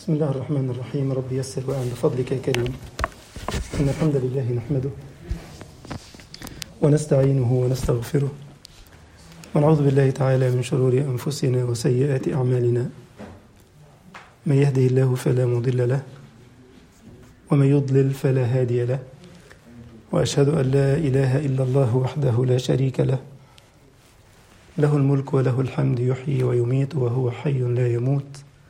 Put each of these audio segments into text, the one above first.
بسم الله الرحمن الرحيم رب يسر وأعن بفضلك يا كريم إن الحمد لله نحمده ونستعينه ونستغفره ونعوذ بالله تعالى من شرور أنفسنا وسيئات أعمالنا من يهده الله فلا مضل له ومن يضلل فلا هادي له وأشهد أن لا إله إلا الله وحده لا شريك له له الملك وله الحمد يحيي ويميت وهو حي لا يموت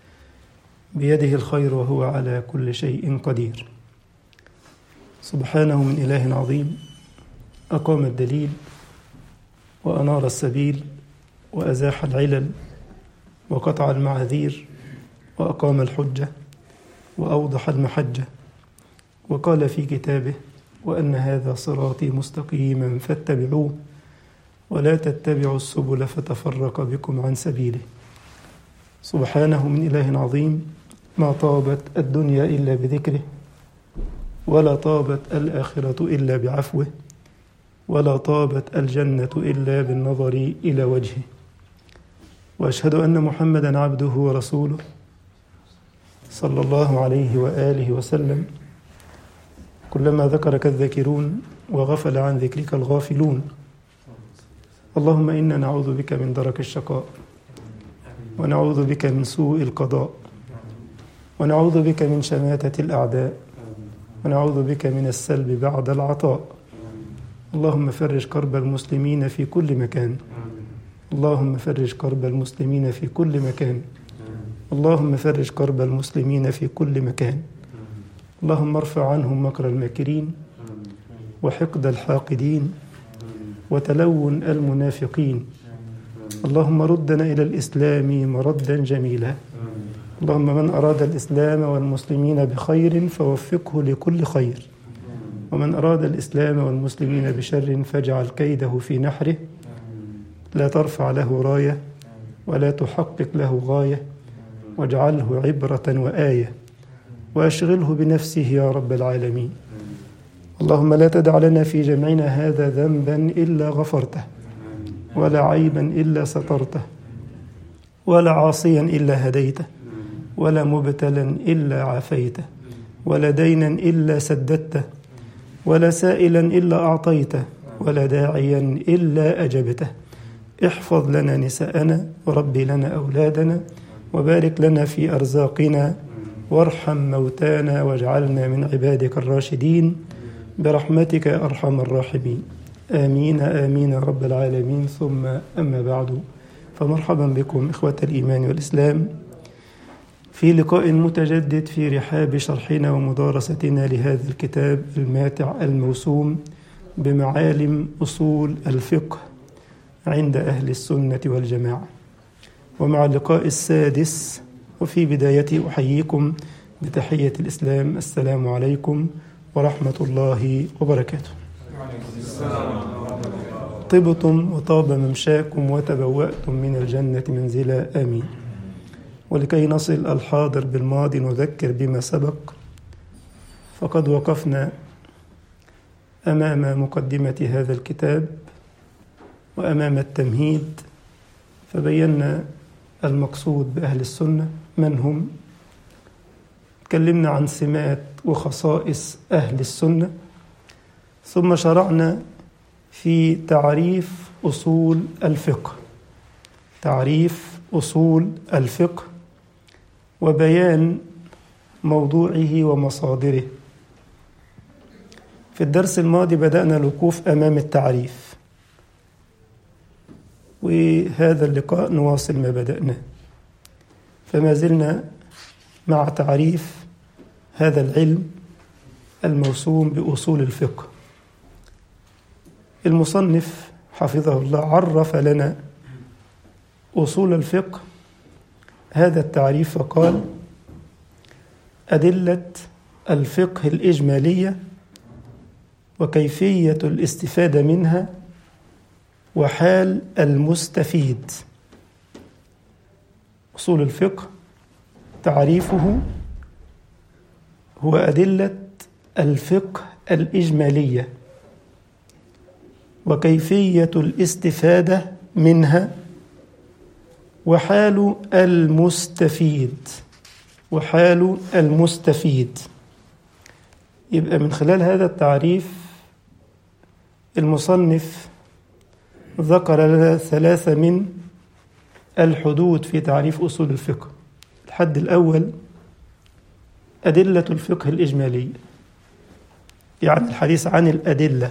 بيده الخير وهو على كل شيء قدير سبحانه من إله عظيم أقام الدليل وأنار السبيل وأزاح العلل وقطع المعاذير وأقام الحجة وأوضح المحجة وقال في كتابه وأن هذا صراطي مستقيما فاتبعوه ولا تتبعوا السبل فتفرق بكم عن سبيله سبحانه من إله عظيم ما طابت الدنيا إلا بذكره ولا طابت الآخرة إلا بعفوه ولا طابت الجنة إلا بالنظر إلى وجهه وأشهد أن محمدا عبده ورسوله صلى الله عليه وآله وسلم كلما ذكرك الذاكرون وغفل عن ذكرك الغافلون اللهم إنا نعوذ بك من درك الشقاء ونعوذ بك من سوء القضاء ونعوذ بك من شماتة الأعداء ونعوذ بك من السلب بعد العطاء اللهم فرج كرب المسلمين في كل مكان اللهم فرج كرب المسلمين في كل مكان اللهم فرج كرب المسلمين في كل مكان اللهم ارفع عنهم مكر الماكرين وحقد الحاقدين وتلون المنافقين اللهم ردنا إلى الإسلام مردا جميلا اللهم من أراد الإسلام والمسلمين بخير فوفقه لكل خير ومن أراد الإسلام والمسلمين بشر فاجعل كيده في نحره لا ترفع له راية ولا تحقق له غاية واجعله عبرة وآية وأشغله بنفسه يا رب العالمين اللهم لا تدع لنا في جمعنا هذا ذنبا إلا غفرته ولا عيبا إلا سترته ولا عاصيا إلا هديته ولا مبتلا إلا عافيته ولا دينا إلا سددته ولا سائلا إلا أعطيته ولا داعيا إلا أجبته احفظ لنا نساءنا وربي لنا أولادنا وبارك لنا في أرزاقنا وارحم موتانا واجعلنا من عبادك الراشدين برحمتك يا أرحم الراحمين آمين آمين رب العالمين ثم أما بعد فمرحبا بكم إخوة الإيمان والإسلام في لقاء متجدد في رحاب شرحنا ومدارستنا لهذا الكتاب الماتع الموسوم بمعالم أصول الفقه عند أهل السنة والجماعة ومع اللقاء السادس وفي بدايته أحييكم بتحية الإسلام السلام عليكم ورحمة الله وبركاته طبتم وطاب ممشاكم وتبوأتم من الجنة منزلا آمين ولكي نصل الحاضر بالماضي نذكر بما سبق فقد وقفنا أمام مقدمة هذا الكتاب وأمام التمهيد فبينا المقصود بأهل السنة من هم تكلمنا عن سمات وخصائص أهل السنة ثم شرعنا في تعريف أصول الفقه تعريف أصول الفقه وبيان موضوعه ومصادره في الدرس الماضي بدأنا الوقوف أمام التعريف وهذا اللقاء نواصل ما بدأناه فما زلنا مع تعريف هذا العلم الموسوم بأصول الفقه المصنف حفظه الله عرف لنا أصول الفقه هذا التعريف فقال أدلة الفقه الإجمالية وكيفية الاستفادة منها وحال المستفيد أصول الفقه تعريفه هو أدلة الفقه الإجمالية وكيفية الاستفادة منها وحال المستفيد وحال المستفيد يبقى من خلال هذا التعريف المصنف ذكر لنا ثلاثة من الحدود في تعريف أصول الفقه الحد الأول أدلة الفقه الإجمالية يعني الحديث عن الأدلة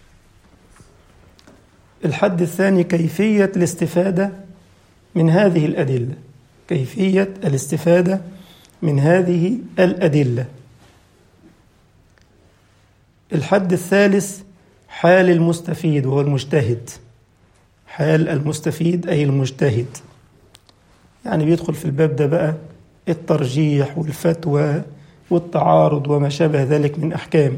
الحد الثاني كيفية الاستفادة من هذه الأدلة كيفية الاستفادة من هذه الأدلة الحد الثالث حال المستفيد وهو المجتهد حال المستفيد أي المجتهد يعني بيدخل في الباب ده بقى الترجيح والفتوى والتعارض وما شابه ذلك من أحكام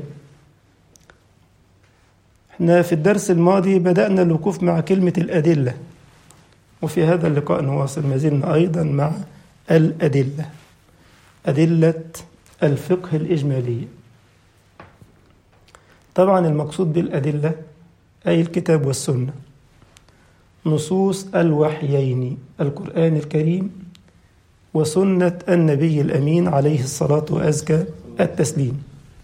احنا في الدرس الماضي بدأنا الوقوف مع كلمة الأدلة وفي هذا اللقاء نواصل ما زلنا أيضا مع الأدلة أدلة الفقه الإجمالية طبعا المقصود بالأدلة أي الكتاب والسنة نصوص الوحيين القرآن الكريم وسنة النبي الأمين عليه الصلاة وأزكى التسليم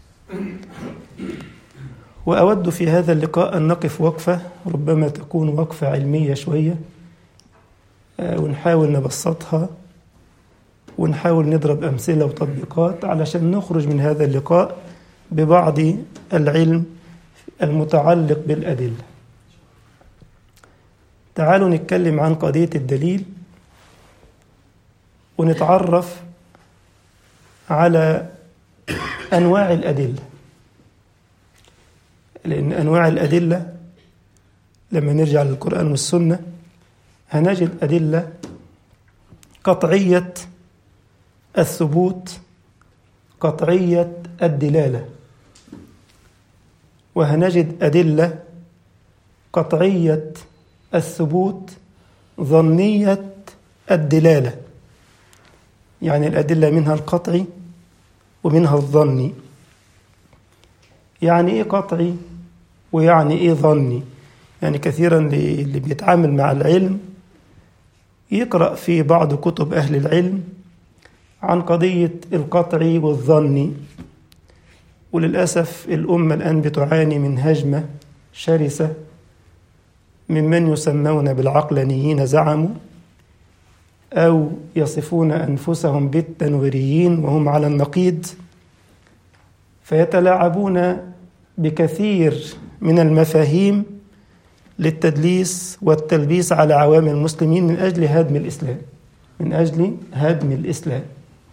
وأود في هذا اللقاء أن نقف وقفة ربما تكون وقفة علمية شوية ونحاول نبسطها ونحاول نضرب أمثلة وتطبيقات علشان نخرج من هذا اللقاء ببعض العلم المتعلق بالأدلة تعالوا نتكلم عن قضية الدليل ونتعرف على أنواع الأدلة لأن أنواع الأدلة لما نرجع للقرآن والسنة هنجد أدلة قطعية الثبوت قطعية الدلالة وهنجد أدلة قطعية الثبوت ظنية الدلالة يعني الأدلة منها القطعي ومنها الظني يعني إيه قطعي ويعني إيه ظني يعني كثيرا اللي بيتعامل مع العلم يقرأ في بعض كتب أهل العلم عن قضية القطعي والظني وللأسف الأمة الآن بتعاني من هجمة شرسة ممن يسمون بالعقلانيين زعموا أو يصفون أنفسهم بالتنويريين وهم على النقيض فيتلاعبون بكثير من المفاهيم للتدليس والتلبيس على عوام المسلمين من أجل هدم الإسلام من أجل هدم الإسلام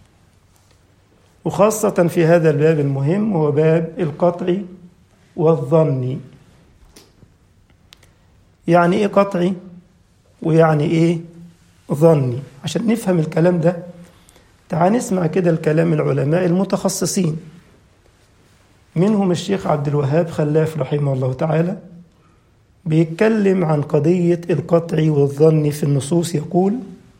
وخاصة في هذا الباب المهم هو باب القطع والظن يعني إيه قطعي ويعني إيه ظني عشان نفهم الكلام ده تعال نسمع كده الكلام العلماء المتخصصين منهم الشيخ عبد الوهاب خلاف رحمه الله تعالى بيتكلم عن قضية القطع والظن في النصوص يقول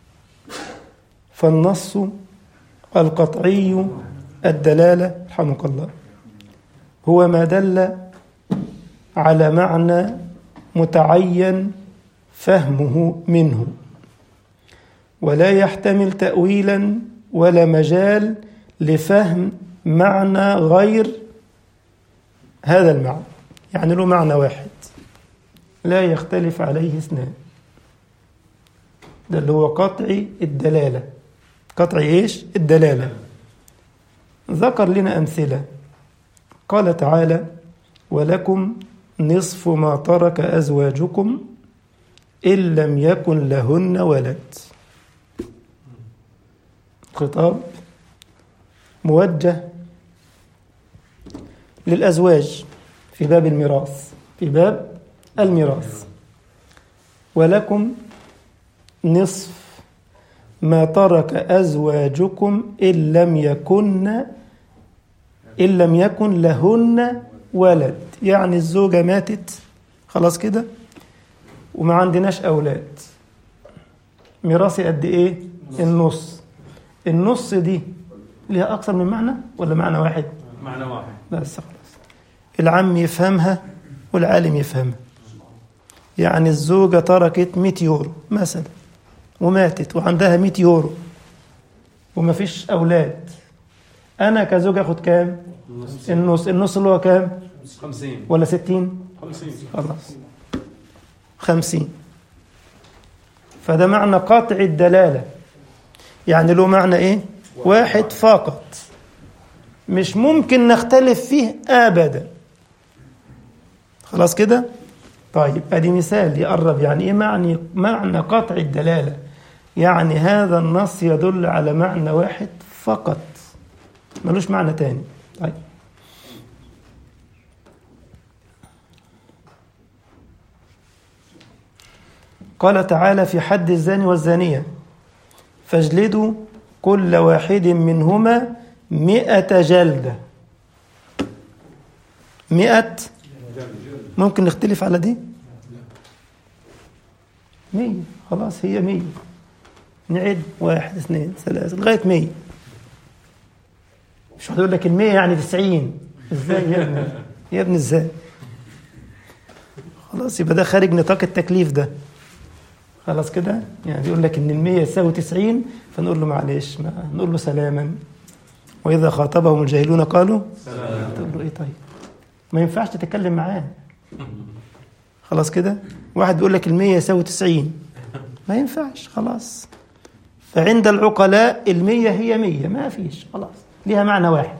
فالنص القطعي الدلالة رحمك الله هو ما دل على معنى متعين فهمه منه ولا يحتمل تأويلا ولا مجال لفهم معنى غير هذا المعنى يعني له معنى واحد لا يختلف عليه اثنان ده اللي هو قطعي الدلالة قطعي ايش الدلالة ذكر لنا أمثلة قال تعالى ولكم نصف ما ترك أزواجكم إن لم يكن لهن ولد خطاب موجه للأزواج في باب الميراث في باب الميراث ولكم نصف ما ترك أزواجكم إن لم يكن إن لم يكن لهن ولد يعني الزوجة ماتت خلاص كده وما عندناش أولاد ميراثي قد إيه النص النص دي ليها أكثر من معنى ولا معنى واحد معنى واحد بس خلاص العم يفهمها والعالم يفهمها يعني الزوجة تركت 100 يورو مثلا وماتت وعندها 100 يورو ومفيش أولاد أنا كزوج أخد كام؟ النص النص اللي هو كام؟ 50 ولا ستين؟ 50 خلاص خمسين فده معنى قطع الدلالة يعني له معنى إيه؟ واحد فقط مش ممكن نختلف فيه أبدا خلاص كده؟ طيب ادي مثال يقرب يعني ايه معني معنى قطع الدلاله يعني هذا النص يدل على معنى واحد فقط ملوش معنى تاني طيب قال تعالى في حد الزاني والزانية فاجلدوا كل واحد منهما مئة جلدة مئة ممكن نختلف على دي مية خلاص هي مية نعد واحد اثنين ثلاثة لغاية مية مش هتقول لك المية يعني تسعين ازاي يا ابني يا ابني ازاي خلاص يبقى ده خارج نطاق التكليف ده خلاص كده يعني يقول لك ان المية يساوي تسعين فنقول له معلش ما نقول له سلاما وإذا خاطبهم الجاهلون قالوا تقول له ايه طيب ما ينفعش تتكلم معاه خلاص كده واحد بيقول لك المية يساوي تسعين ما ينفعش خلاص فعند العقلاء المية هي مية ما فيش خلاص ليها معنى واحد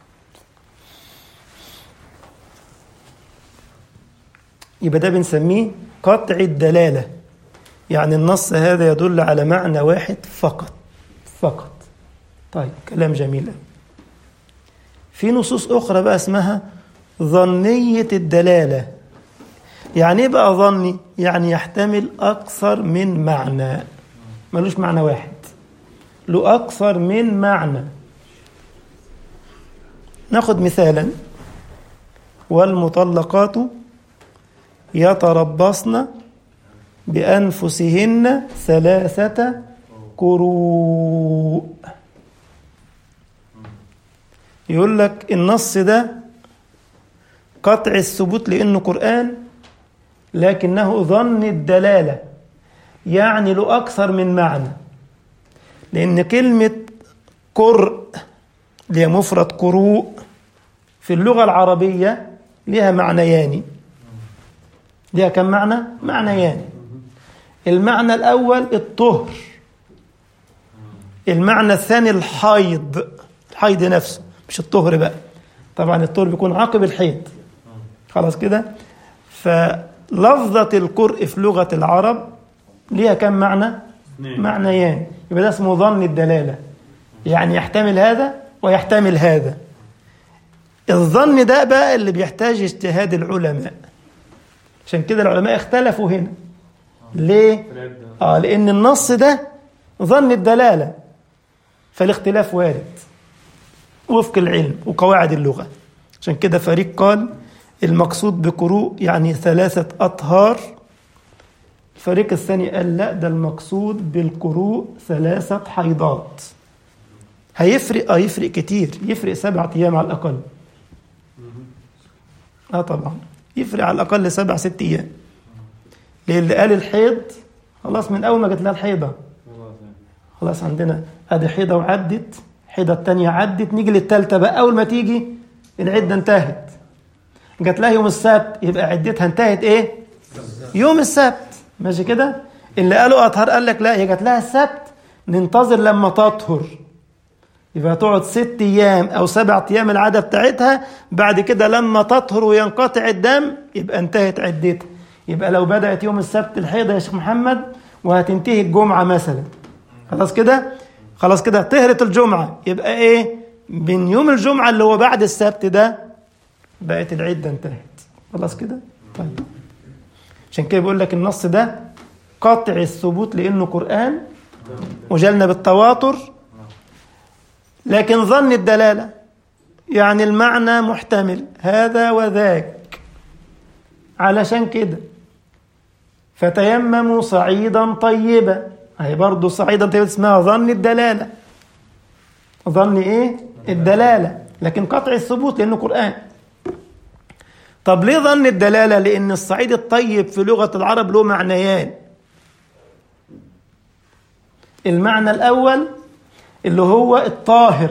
يبقى ده بنسميه قطع الدلالة يعني النص هذا يدل على معنى واحد فقط فقط طيب كلام جميل في نصوص أخرى بقى اسمها ظنية الدلالة يعني ايه بقى ظني يعني يحتمل أكثر من معنى ملوش معنى واحد له أكثر من معنى ناخد مثالا والمطلقات يتربصن بأنفسهن ثلاثة قروء يقول لك النص ده قطع الثبوت لأنه قرآن لكنه ظن الدلالة يعني له أكثر من معنى لأن كلمة قرء اللي هي مفرد قروء في اللغة العربية لها معنيان لها كم معنى؟ معنيان المعنى الأول الطهر المعنى الثاني الحيض الحيض نفسه مش الطهر بقى طبعا الطهر بيكون عقب الحيض خلاص كده فلفظة القرء في لغة العرب ليها كم معنى؟ معنيان يبقى ده اسمه ظن الدلالة يعني يحتمل هذا ويحتمل هذا الظن ده بقى اللي بيحتاج اجتهاد العلماء عشان كده العلماء اختلفوا هنا ليه؟ اه لأن النص ده ظن الدلالة فالاختلاف وارد وفق العلم وقواعد اللغة عشان كده فريق قال المقصود بقروء يعني ثلاثة أطهار الفريق الثاني قال لا ده المقصود بالقروء ثلاثة حيضات هيفرق اه يفرق كتير يفرق سبعة أيام على الأقل اه طبعا يفرق على الأقل سبع ست أيام ليه اللي قال الحيض خلاص من أول ما جت لها الحيضة خلاص عندنا ادي حيضة وعدت حيضة التانية عدت نيجي للتالتة بقى أول ما تيجي العدة انتهت جات لها يوم السبت يبقى عدتها انتهت ايه؟ يوم السبت ماشي كده؟ اللي قالوا أطهر قال لك لا هي جات لها السبت ننتظر لما تطهر يبقى تقعد ست أيام أو سبعة أيام العادة بتاعتها بعد كده لما تطهر وينقطع الدم يبقى انتهت عدتها يبقى لو بدأت يوم السبت الحيضة يا شيخ محمد وهتنتهي الجمعة مثلا خلاص كده خلاص كده طهرت الجمعة يبقى ايه من يوم الجمعة اللي هو بعد السبت ده بقت العدة انتهت خلاص كده طيب عشان كده بيقول لك النص ده قطع الثبوت لأنه قرآن وجالنا بالتواتر لكن ظن الدلالة يعني المعنى محتمل هذا وذاك علشان كده فتيمموا صعيدا طيبا هي برضه صعيدا طيبا اسمها ظن الدلالة ظن ايه الدلالة لكن قطع الثبوت لأنه قرآن طب ليه ظن الدلالة لأن الصعيد الطيب في لغة العرب له معنيان المعنى الأول اللي هو الطاهر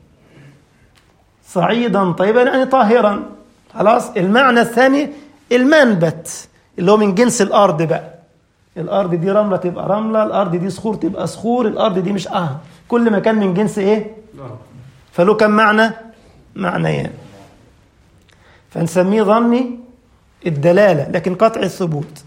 صعيدا طيبا يعني طاهرا خلاص المعنى الثاني المنبت اللي هو من جنس الارض بقى الارض دي رمله تبقى رمله الارض دي صخور تبقى صخور الارض دي مش اه كل مكان من جنس ايه فله كم معنى معنيان فنسميه ظني الدلاله لكن قطع الثبوت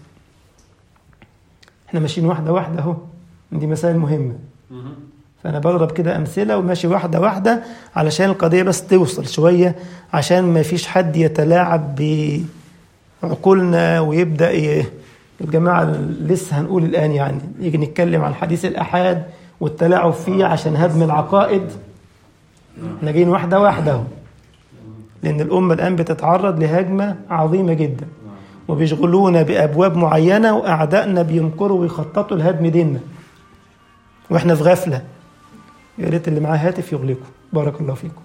احنا ماشيين واحده واحده اهو دي مسائل مهمه فانا بضرب كده امثله وماشي واحده واحده علشان القضيه بس توصل شويه عشان ما فيش حد يتلاعب بعقولنا ويبدا ي... الجماعه اللي لسه هنقول الان يعني يجي نتكلم عن حديث الاحاد والتلاعب فيه عشان هدم العقائد احنا جايين واحده واحده اهو لان الامه الان بتتعرض لهجمه عظيمه جدا وبيشغلونا بابواب معينه واعدائنا بيمكروا ويخططوا لهدم ديننا واحنا في غفله يا ريت اللي معاه هاتف يغلقه بارك الله فيكم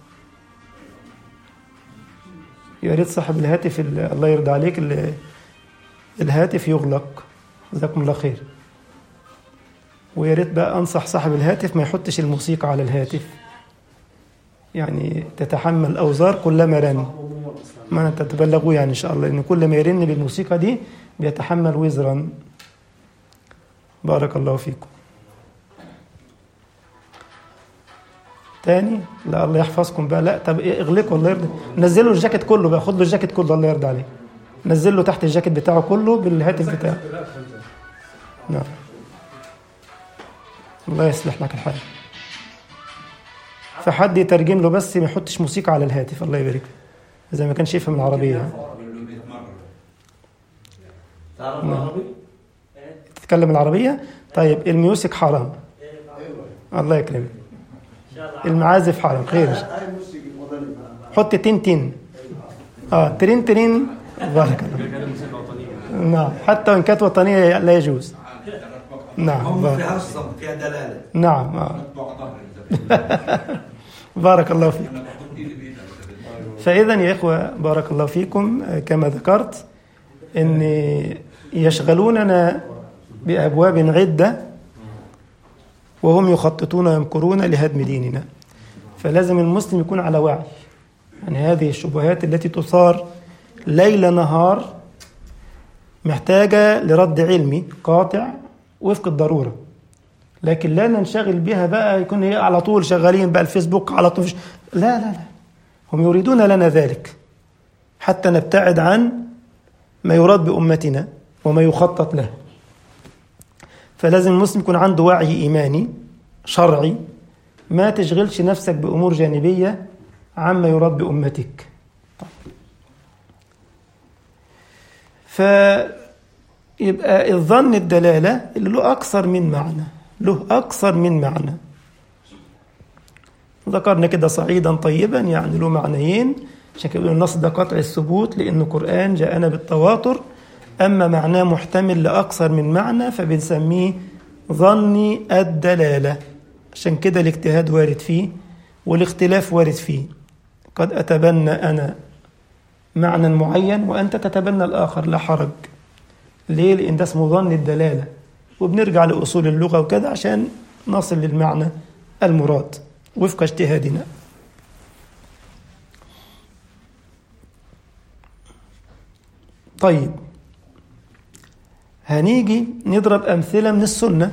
يا ريت صاحب الهاتف اللي الله يرضى عليك اللي الهاتف يغلق جزاكم الله خير ويا ريت بقى انصح صاحب الهاتف ما يحطش الموسيقى على الهاتف يعني تتحمل اوزار كلما رن ما تتبلغوا يعني ان شاء الله ان كل ما يرن بالموسيقى دي بيتحمل وزرا بارك الله فيكم تاني لا الله يحفظكم بقى لا طب إيه اغلقوا الله يرضى نزلوا الجاكيت كله بقى خد له الجاكيت كله الله يرضى عليه نزل له تحت الجاكيت بتاعه كله بالهاتف بتاعه نعم الله يصلح لك الحال فحد يترجم له بس ما يحطش موسيقى على الهاتف الله يبارك زي ما كان يفهم العربية نعم. تتكلم العربية طيب الميوسك حرام الله يكرمك المعازف حرام خير حط تين تين اه ترين ترين بارك الله نعم حتى وان كانت وطنيه لا يجوز نعم فيها فيها دلاله نعم آه. بارك الله فيك فإذا يا إخوة بارك الله فيكم كما ذكرت أن يشغلوننا بأبواب عدة وهم يخططون ويمكرون لهدم ديننا فلازم المسلم يكون على وعي يعني هذه الشبهات التي تثار ليل نهار محتاجة لرد علمي قاطع وفق الضرورة لكن لا ننشغل بها بقى يكون هي على طول شغالين بقى الفيسبوك على طول لا لا لا هم يريدون لنا ذلك حتى نبتعد عن ما يراد بأمتنا وما يخطط له فلازم المسلم يكون عنده وعي إيماني شرعي ما تشغلش نفسك بأمور جانبية عما يراد بأمتك فيبقى الظن الدلالة اللي له أكثر من معنى له أكثر من معنى ذكرنا كده صعيدا طيبا يعني له معنيين عشان كده النص ده قطع الثبوت لأن القرآن جاءنا بالتواتر أما معناه محتمل لأكثر من معنى فبنسميه ظني الدلالة عشان كده الاجتهاد وارد فيه والاختلاف وارد فيه قد أتبنى أنا معنى معين وأنت تتبنى الآخر لا حرج ليه؟ لأن ده اسمه ظن الدلالة وبنرجع لأصول اللغة وكذا عشان نصل للمعنى المراد وفق اجتهادنا طيب هنيجي نضرب أمثلة من السنة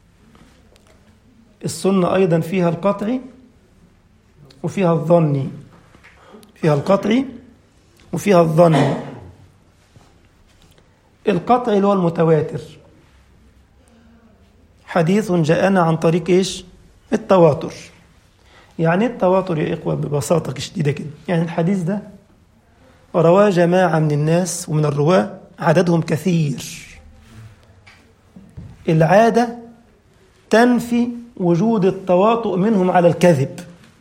السنة أيضا فيها القطعي وفيها الظني فيها القطعي وفيها الظني القطعي اللي هو المتواتر حديث جاءنا عن طريق ايش التواتر يعني التواتر يا إخوة ببساطة شديدة كده يعني الحديث ده رواه جماعة من الناس ومن الرواة عددهم كثير العادة تنفي وجود التواطؤ منهم على الكذب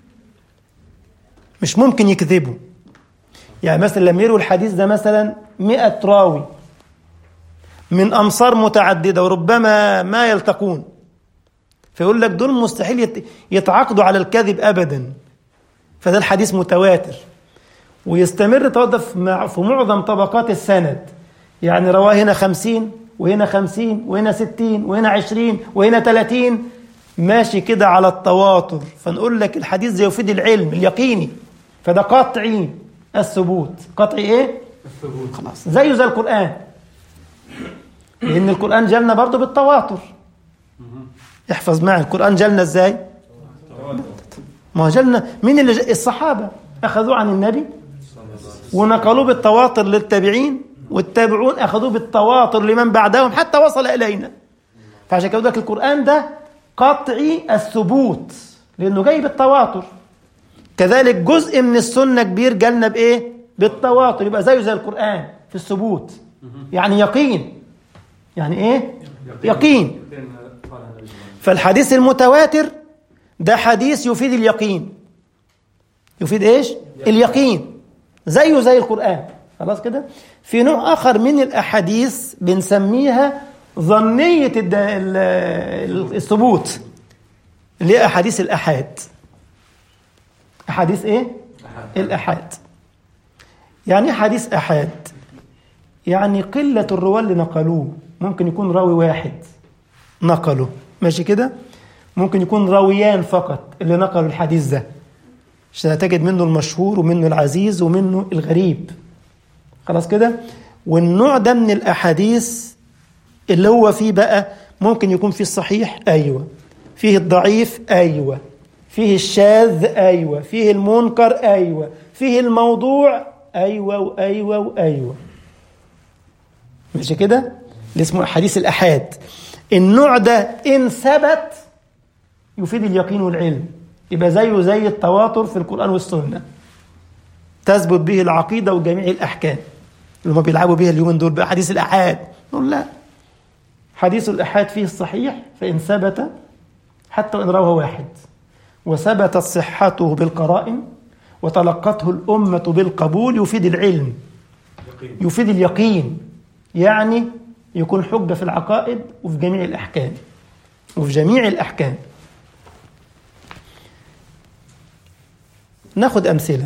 مش ممكن يكذبوا يعني مثلا لما يروي الحديث ده مثلا مئة راوي من أمصار متعددة وربما ما يلتقون فيقول لك دول مستحيل يتعاقدوا على الكذب أبدا فده الحديث متواتر ويستمر توظف في معظم طبقات السند يعني رواه هنا خمسين وهنا خمسين وهنا ستين وهنا عشرين وهنا ثلاثين ماشي كده على التواتر فنقول لك الحديث ده يفيد العلم اليقيني فده قطعي الثبوت قطعي ايه الثبوت خلاص زيه زي القرآن لأن القرآن جالنا برضه بالتواتر احفظ معي القرآن جالنا ازاي ما هو جالنا مين اللي ج... الصحابة أخذوه عن النبي ونقلوه بالتواتر للتابعين والتابعون أخذوه بالتواتر لمن بعدهم حتى وصل إلينا فعشان كده لك القرآن ده قطعي الثبوت لأنه جاي بالتواتر كذلك جزء من السنة كبير جالنا بإيه؟ بالتواتر يبقى زيه زي القرآن في الثبوت يعني يقين يعني إيه؟ يقين يقين قال النبي صلى الله عليه وسلم. فالحديث المتواتر ده حديث يفيد اليقين يفيد ايش اليقين زيه زي القرآن خلاص كده في نوع آخر من الأحاديث بنسميها ظنية الد- ال- ال- الثبوت اللي هي أحاديث الأحاد أحاديث إيه؟ الأحاد يعني إيه حديث أحاد يعني قلة الرواة اللي نقلوه ممكن يكون راوي واحد نقله ماشي كده ممكن يكون راويان فقط اللي نقلوا الحديث ده عشان تجد منه المشهور ومنه العزيز ومنه الغريب خلاص كده والنوع ده من الأحاديث اللي هو فيه بقى ممكن يكون فيه الصحيح أيوة فيه الضعيف أيوة فيه الشاذ أيوة فيه المنكر أيوة فيه الموضوع أيوة وأيوة وأيوة ماشي كده اللي اسمه أحاديث الأحاد النوع ده إن ثبت يفيد اليقين والعلم يبقى زيه زي التواتر في القرآن والسنة تثبت به العقيدة وجميع الأحكام اللي هم بيلعبوا بيها اليومين دول بأحاديث الأحاد نقول لا حديث الأحاد فيه الصحيح فإن ثبت حتى وإن رواه واحد وثبتت صحته بالقرائن وتلقته الأمة بالقبول يفيد العلم يقين يفيد اليقين يعني يكون حجة في العقائد وفي جميع الأحكام وفي جميع الأحكام ناخد أمثلة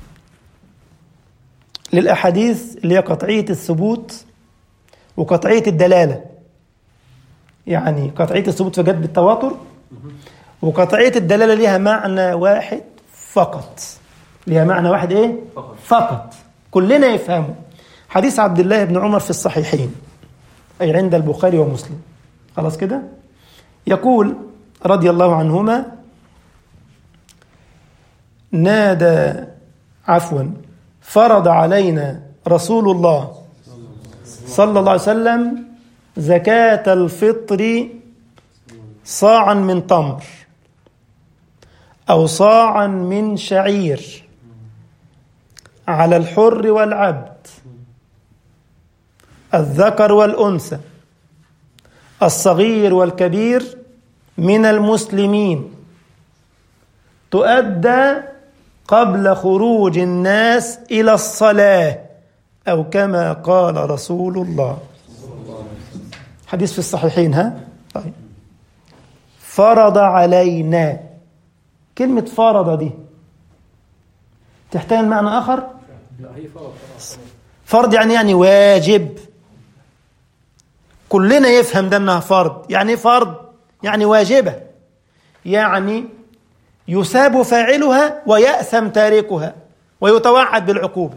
للأحاديث اللي هي قطعية الثبوت وقطعية الدلالة يعني قطعية الثبوت فجت بالتواتر وقطعية الدلالة ليها معنى واحد فقط ليها معنى واحد ايه؟ فقط. فقط كلنا يفهمه حديث عبد الله بن عمر في الصحيحين أي عند البخاري ومسلم خلاص كده يقول رضي الله عنهما نادى عفوا فرض علينا رسول الله صلى الله عليه وسلم زكاة الفطر صاعا من تمر أو صاعا من شعير على الحر والعبد الذكر والأنثى الصغير والكبير من المسلمين تؤدى قبل خروج الناس إلى الصلاة أو كما قال رسول الله حديث في الصحيحين ها طيب فرض علينا كلمة فرض دي تحتمل معنى آخر لا هي فرض فرض يعني يعني واجب كلنا يفهم ده انها فرض يعني ايه فرض يعني واجبة يعني يثاب فاعلها ويأثم تاركها ويتوعد بالعقوبة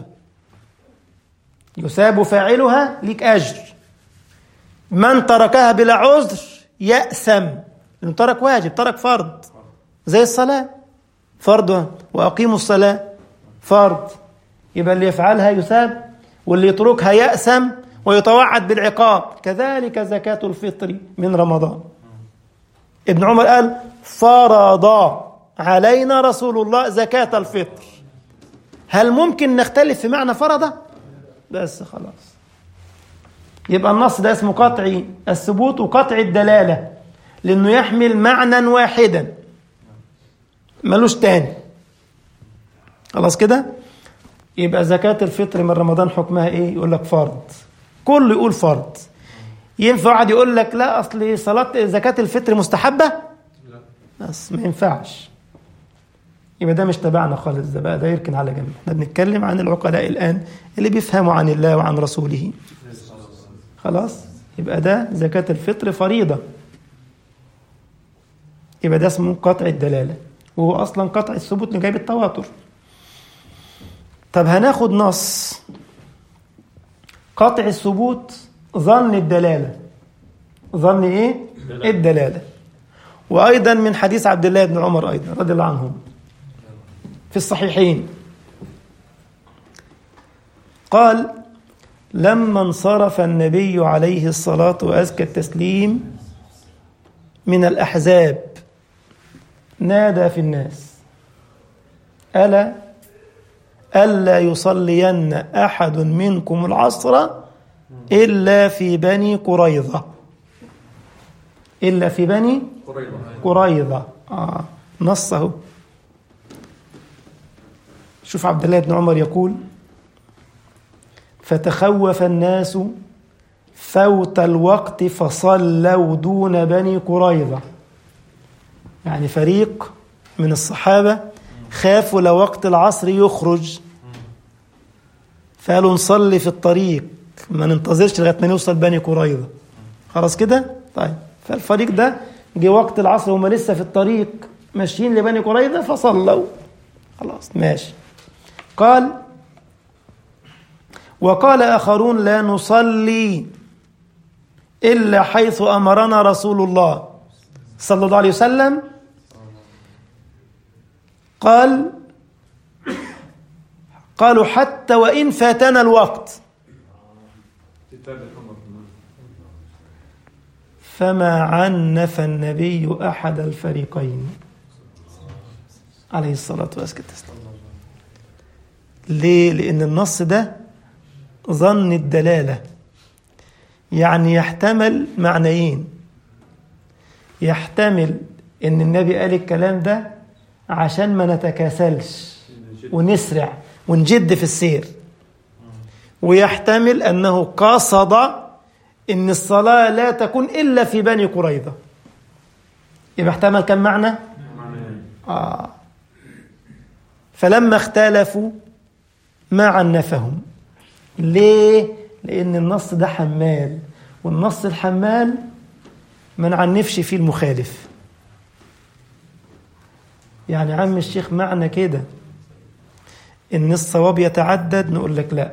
يثاب فاعلها ليك أجر من تركها بلا عذر يأثم لأنه ترك واجب ترك فرض زي الصلاة فرض وأقيموا الصلاة فرض يبقى اللي يفعلها يثاب واللي يتركها يأثم ويتوعد بالعقاب كذلك زكاة الفطر من رمضان ابن عمر قال فرض علينا رسول الله زكاة الفطر هل ممكن نختلف في معنى فرض بس خلاص يبقى النص ده اسمه قطعي الثبوت وقطعي الدلالة لأنه يحمل معنى واحدا ملوش تاني خلاص كده يبقى زكاة الفطر من رمضان حكمها ايه يقول لك فرض كله يقول فرض ينفع واحد يقول لك لا اصل صلاة زكاة الفطر مستحبة لا بس ما ينفعش يبقى ده مش تبعنا خالص ده بقى ده يركن على جنب احنا بنتكلم عن العقلاء الآن اللي بيفهموا عن الله وعن رسوله خلاص يبقى ده زكاة الفطر فريضة يبقى ده اسمه قطع الدلالة وهو أصلا قطع الثبوت اللي جايب التواتر طب هناخد نص قطع الثبوت ظن الدلالة ظن إيه؟ دلالة. الدلالة وأيضا من حديث عبد الله بن عمر أيضا رضي الله عنهم في الصحيحين قال لما انصرف النبي عليه الصلاة وأزكى التسليم من الأحزاب نادى في الناس ألا ألا يصلين أحد منكم العصر إلا في بني قريظة إلا في بني قريبة قريظة آه نصه شوف عبد الله بن عمر يقول فتخوف الناس فوت الوقت فصلوا دون بني قريظة يعني فريق من الصحابة خافوا لو وقت العصر يخرج فقالوا نصلي في الطريق ما ننتظرش لغاية ما نوصل بني قريظة خلاص كده طيب فالفريق ده جه وقت العصر وهم لسه في الطريق ماشيين لبني قريظة فصلوا خلاص ماشي قال وقال آخرون لا نصلي إلا حيث أمرنا رسول الله صلى الله عليه وسلم قال قالوا حتى وإن فاتنا الوقت تتابع الأمر فما عنف النبي أحد الفريقين عليه الصلاة والسلام ليه؟ لأن النص ده ظن الدلالة يعني يحتمل معنيين يحتمل ان النبي قال الكلام ده عشان ما نتكاسلش ونسرع ونجد في السير ويحتمل انه قصد ان الصلاة لا تكون الا في بني قريظة يبقى احتمل كم معنى آه. فلما اختلفوا ما عنفهم ليه لان النص ده حمال والنص الحمال ما نعنفش فيه المخالف يعني عم الشيخ معنى كده ان الصواب يتعدد نقول لك لا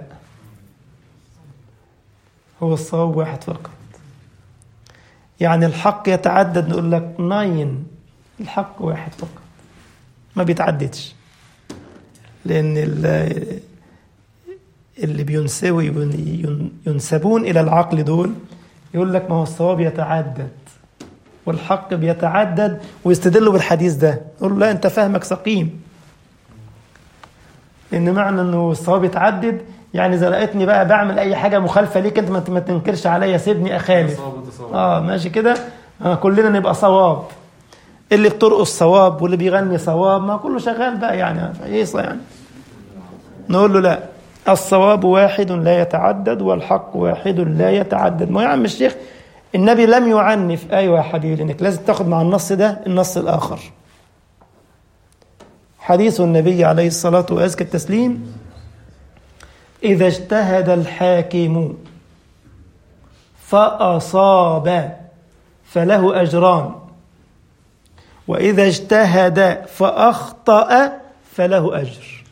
هو الصواب واحد فقط يعني الحق يتعدد نقول لك ناين الحق واحد فقط ما بيتعددش لان ال- اللي بينسوي ينسبون الى العقل دول يقول لك ما هو الصواب يتعدد والحق بيتعدد ويستدلوا بالحديث ده يقول له لا انت فهمك سقيم ان معنى انه الصواب يتعدد يعني اذا لقيتني بقى بعمل اي حاجه مخالفه ليك انت ما- ما تنكرش عليا سيبني اخالف صواب وتصواب اه ماشي كده آه كلنا نبقى صواب اللي بترقص صواب واللي بيغني صواب ما كله شغال بقى يعني ايه يعني نقول له لا الصواب واحد لا يتعدد والحق واحد لا يتعدد ما يا عم الشيخ النبي لم يعنف ايوه يا حبيبي لانك لازم تاخد مع النص ده النص الاخر حديث النبي عليه الصلاه وازكى التسليم اذا اجتهد الحاكم فاصاب فله اجران واذا اجتهد فاخطا فله اجر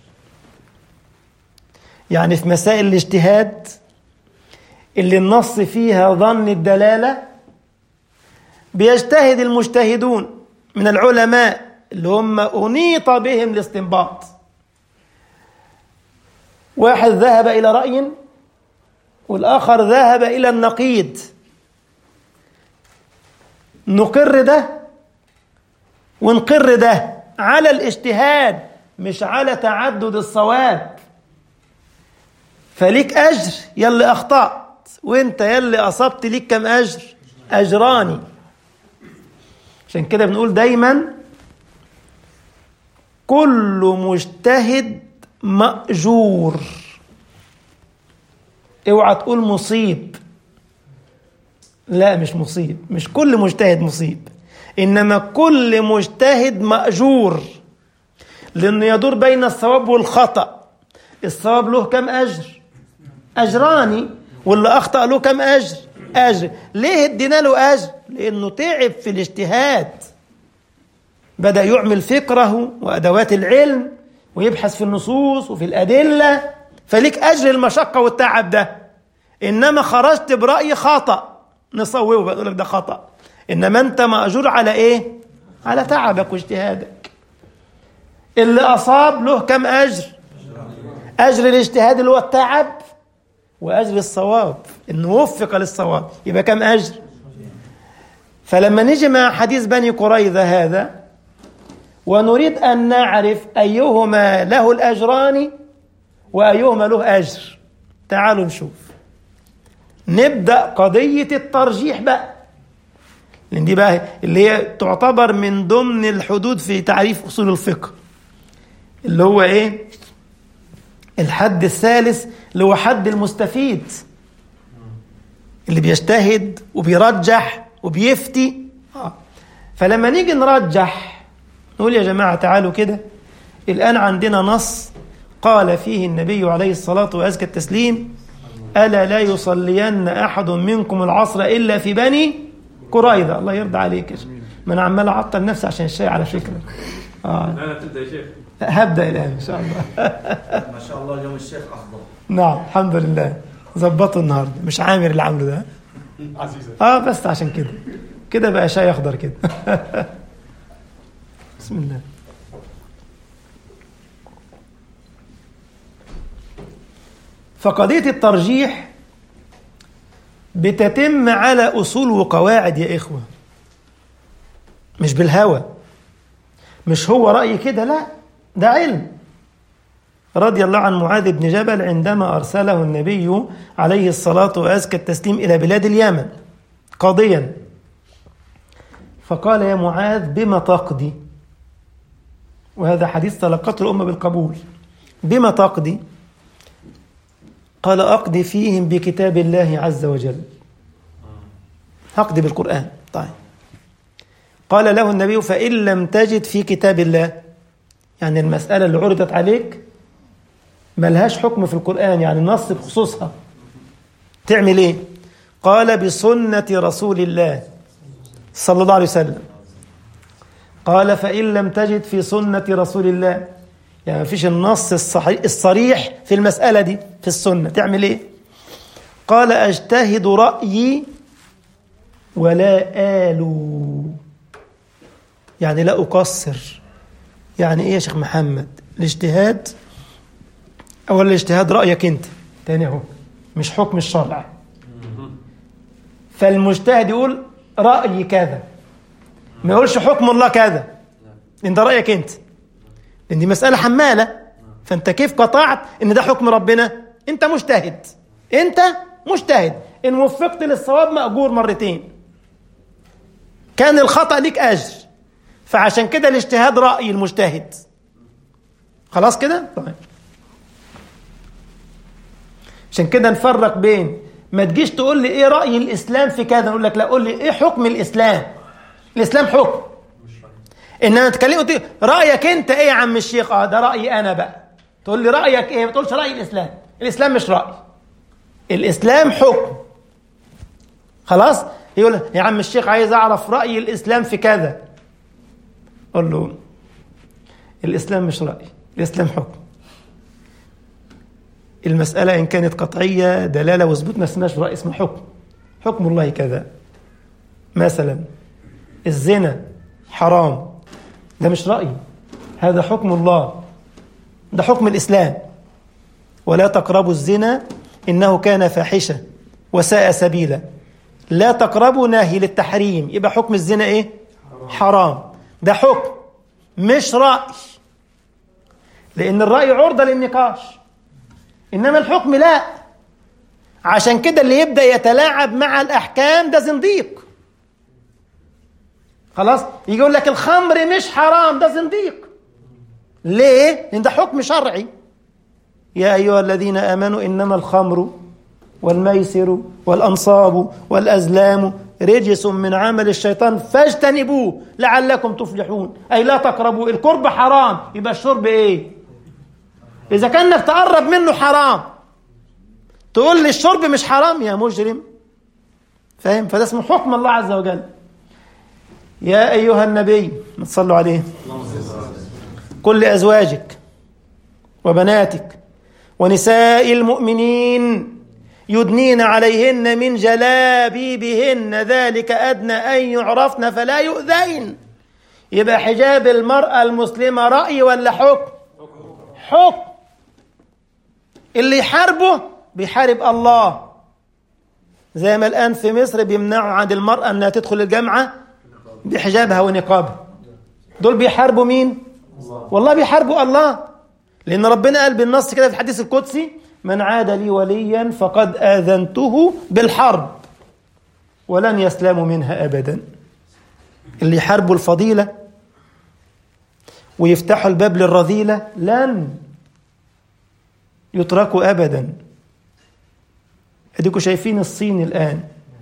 يعني في مسائل الاجتهاد اللي النص فيها ظن الدلالة بيجتهد المجتهدون من العلماء اللي هم أنيط بهم الاستنباط واحد ذهب إلى رأي والآخر ذهب إلى النقيض نقر ده ونقر ده على الاجتهاد مش على تعدد الصواب فليك أجر يلي أخطأت وانت يلي أصبت ليك كم أجر أجراني عشان كده بنقول دايما كل مجتهد مأجور اوعى تقول مصيب لا مش مصيب مش كل مجتهد مصيب إنما كل مجتهد مأجور لأنه يدور بين الصواب والخطأ الصواب له كم أجر أجراني واللي أخطأ له كم أجر أجر ليه ادينا له أجر لأنه تعب في الاجتهاد بدأ يعمل فكره وأدوات العلم ويبحث في النصوص وفي الأدلة فليك أجر المشقة والتعب ده إنما خرجت برأي خطأ نصوبه بقول لك ده خطأ إنما أنت مأجور على إيه؟ على تعبك واجتهادك اللي أصاب له كم أجر؟ أجر الاجتهاد اللي هو التعب وأجر الصواب إنه وفق للصواب يبقى كم أجر؟ فلما نيجي مع حديث بني قريظة هذا ونريد أن نعرف أيهما له الأجران وأيهما له أجر تعالوا نشوف نبدأ قضية الترجيح بقى لأن دي بقى اللي هي تعتبر من ضمن الحدود في تعريف أصول الفقه اللي هو إيه الحد الثالث اللي هو حد المستفيد اللي بيجتهد وبيرجح وبيفتي آه. فلما نيجي نرجح نقول يا جماعة تعالوا كده الآن عندنا نص قال فيه النبي عليه الصلاة وأزكى التسليم ألا لا يصلين أحد منكم العصر إلا في بني قريظة الله يرضى عليك يا شيخ ما أنا عمال أعطل نفسي عشان الشاي على فكرة آه. لا لا تبدا يا شيخ هبدأ الآن إن شاء الله ما شاء الله اليوم الشيخ أخضر نعم الحمد لله ظبطوا النهارده مش عامر اللي عامله ده عزيزه اه بس عشان كده كده بقى شاي اخضر كده بسم الله فقضية الترجيح بتتم على أصول وقواعد يا إخوة مش بالهوى مش هو رأي كده لا ده علم رضي الله عن معاذ بن جبل عندما أرسله النبي عليه الصلاة وأزكى التسليم إلى بلاد اليمن قاضيا فقال يا معاذ بما تقضي وهذا حديث تلقته الأمة بالقبول بما تقضي قال أقضي فيهم بكتاب الله عز وجل أقضي بالقرآن طيب قال له النبي فإن لم تجد في كتاب الله يعني المسألة اللي عرضت عليك ملهاش حكم في القرآن يعني نص بخصوصها تعمل ايه قال بسنة رسول الله صلى الله عليه وسلم قال فإن لم تجد في سنة رسول الله يعني ما فيش النص الصحيح الصريح في المسألة دي في السنة تعمل ايه قال أجتهد رأيي ولا آلو يعني لا أقصر يعني ايه يا شيخ محمد الاجتهاد أولا الاجتهاد رأيك أنت تاني أهو مش حكم الشرع فالمجتهد يقول رأيي كذا ما يقولش حكم الله كذا لأن ده رأيك أنت لأن دي مسألة حمالة فأنت كيف قطعت إن ده حكم ربنا أنت مجتهد أنت مجتهد إن وفقت للصواب مأجور مرتين كان الخطأ ليك أجر فعشان كده الاجتهاد رأي المجتهد خلاص كده؟ طيب عشان كده نفرق بين ما تجيش تقول لي ايه رأي الإسلام في كذا نقول لك لا قول لي ايه حكم الإسلام الإسلام حكم إنما تكلم قلت لي رأيك أنت ايه يا عم الشيخ اه ده رأيي أنا بقى تقول لي رأيك ايه ما تقولش رأي الإسلام الإسلام مش رأي الإسلام حكم خلاص يقول يا عم الشيخ عايز أعرف رأي الإسلام في كذا قول له الإسلام مش رأي الإسلام حكم المسألة إن كانت قطعية دلالة وثبوت ما اسمهاش رأي اسمها حكم حكم الله كذا مثلا الزنا حرام ده مش رأي هذا حكم الله ده حكم الإسلام ولا تقربوا الزنا إنه كان فاحشة وساء سبيلا لا تقربوا ناهي للتحريم يبقى حكم الزنا إيه حرام ده حكم مش رأي لأن الرأي عرضة للنقاش إنما الحكم لا عشان كده اللي يبدأ يتلاعب مع الأحكام ده زنديق خلاص يجي يقول لك الخمر مش حرام ده زنديق ليه؟ لأن ده حكم شرعي يا أيها الذين آمنوا إنما الخمر والميسر والأنصاب والأزلام رجس من عمل الشيطان فاجتنبوه لعلكم تفلحون أي لا تقربوا القرب حرام يبقى الشرب إيه؟ إذا كان انك تقرب منه حرام تقول لي الشرب مش حرام يا مجرم فاهم فده اسمه حكم الله عز وجل يا أيها النبي ما تصلوا عليه قل لأزواجك وبناتك ونساء المؤمنين يدنين عليهن من جلابيبهن ذلك أدنى أن يعرفن فلا يؤذين يبقى حجاب المرأة المسلمة رأي ولا حكم حكم اللي يحاربه بيحارب الله زي ما الآن في مصر بيمنعوا عن المرأة أنها تدخل الجامعة بحجابها ونقابها دول بيحاربوا مين والله بيحاربوا الله لأن ربنا قال بالنص كده في الحديث القدسي من عاد لي وليا فقد آذنته بالحرب ولن يسلم منها أبدا اللي يحاربوا الفضيلة ويفتحوا الباب للرذيلة لن يتركوا أبدا اديكم شايفين الصين الآن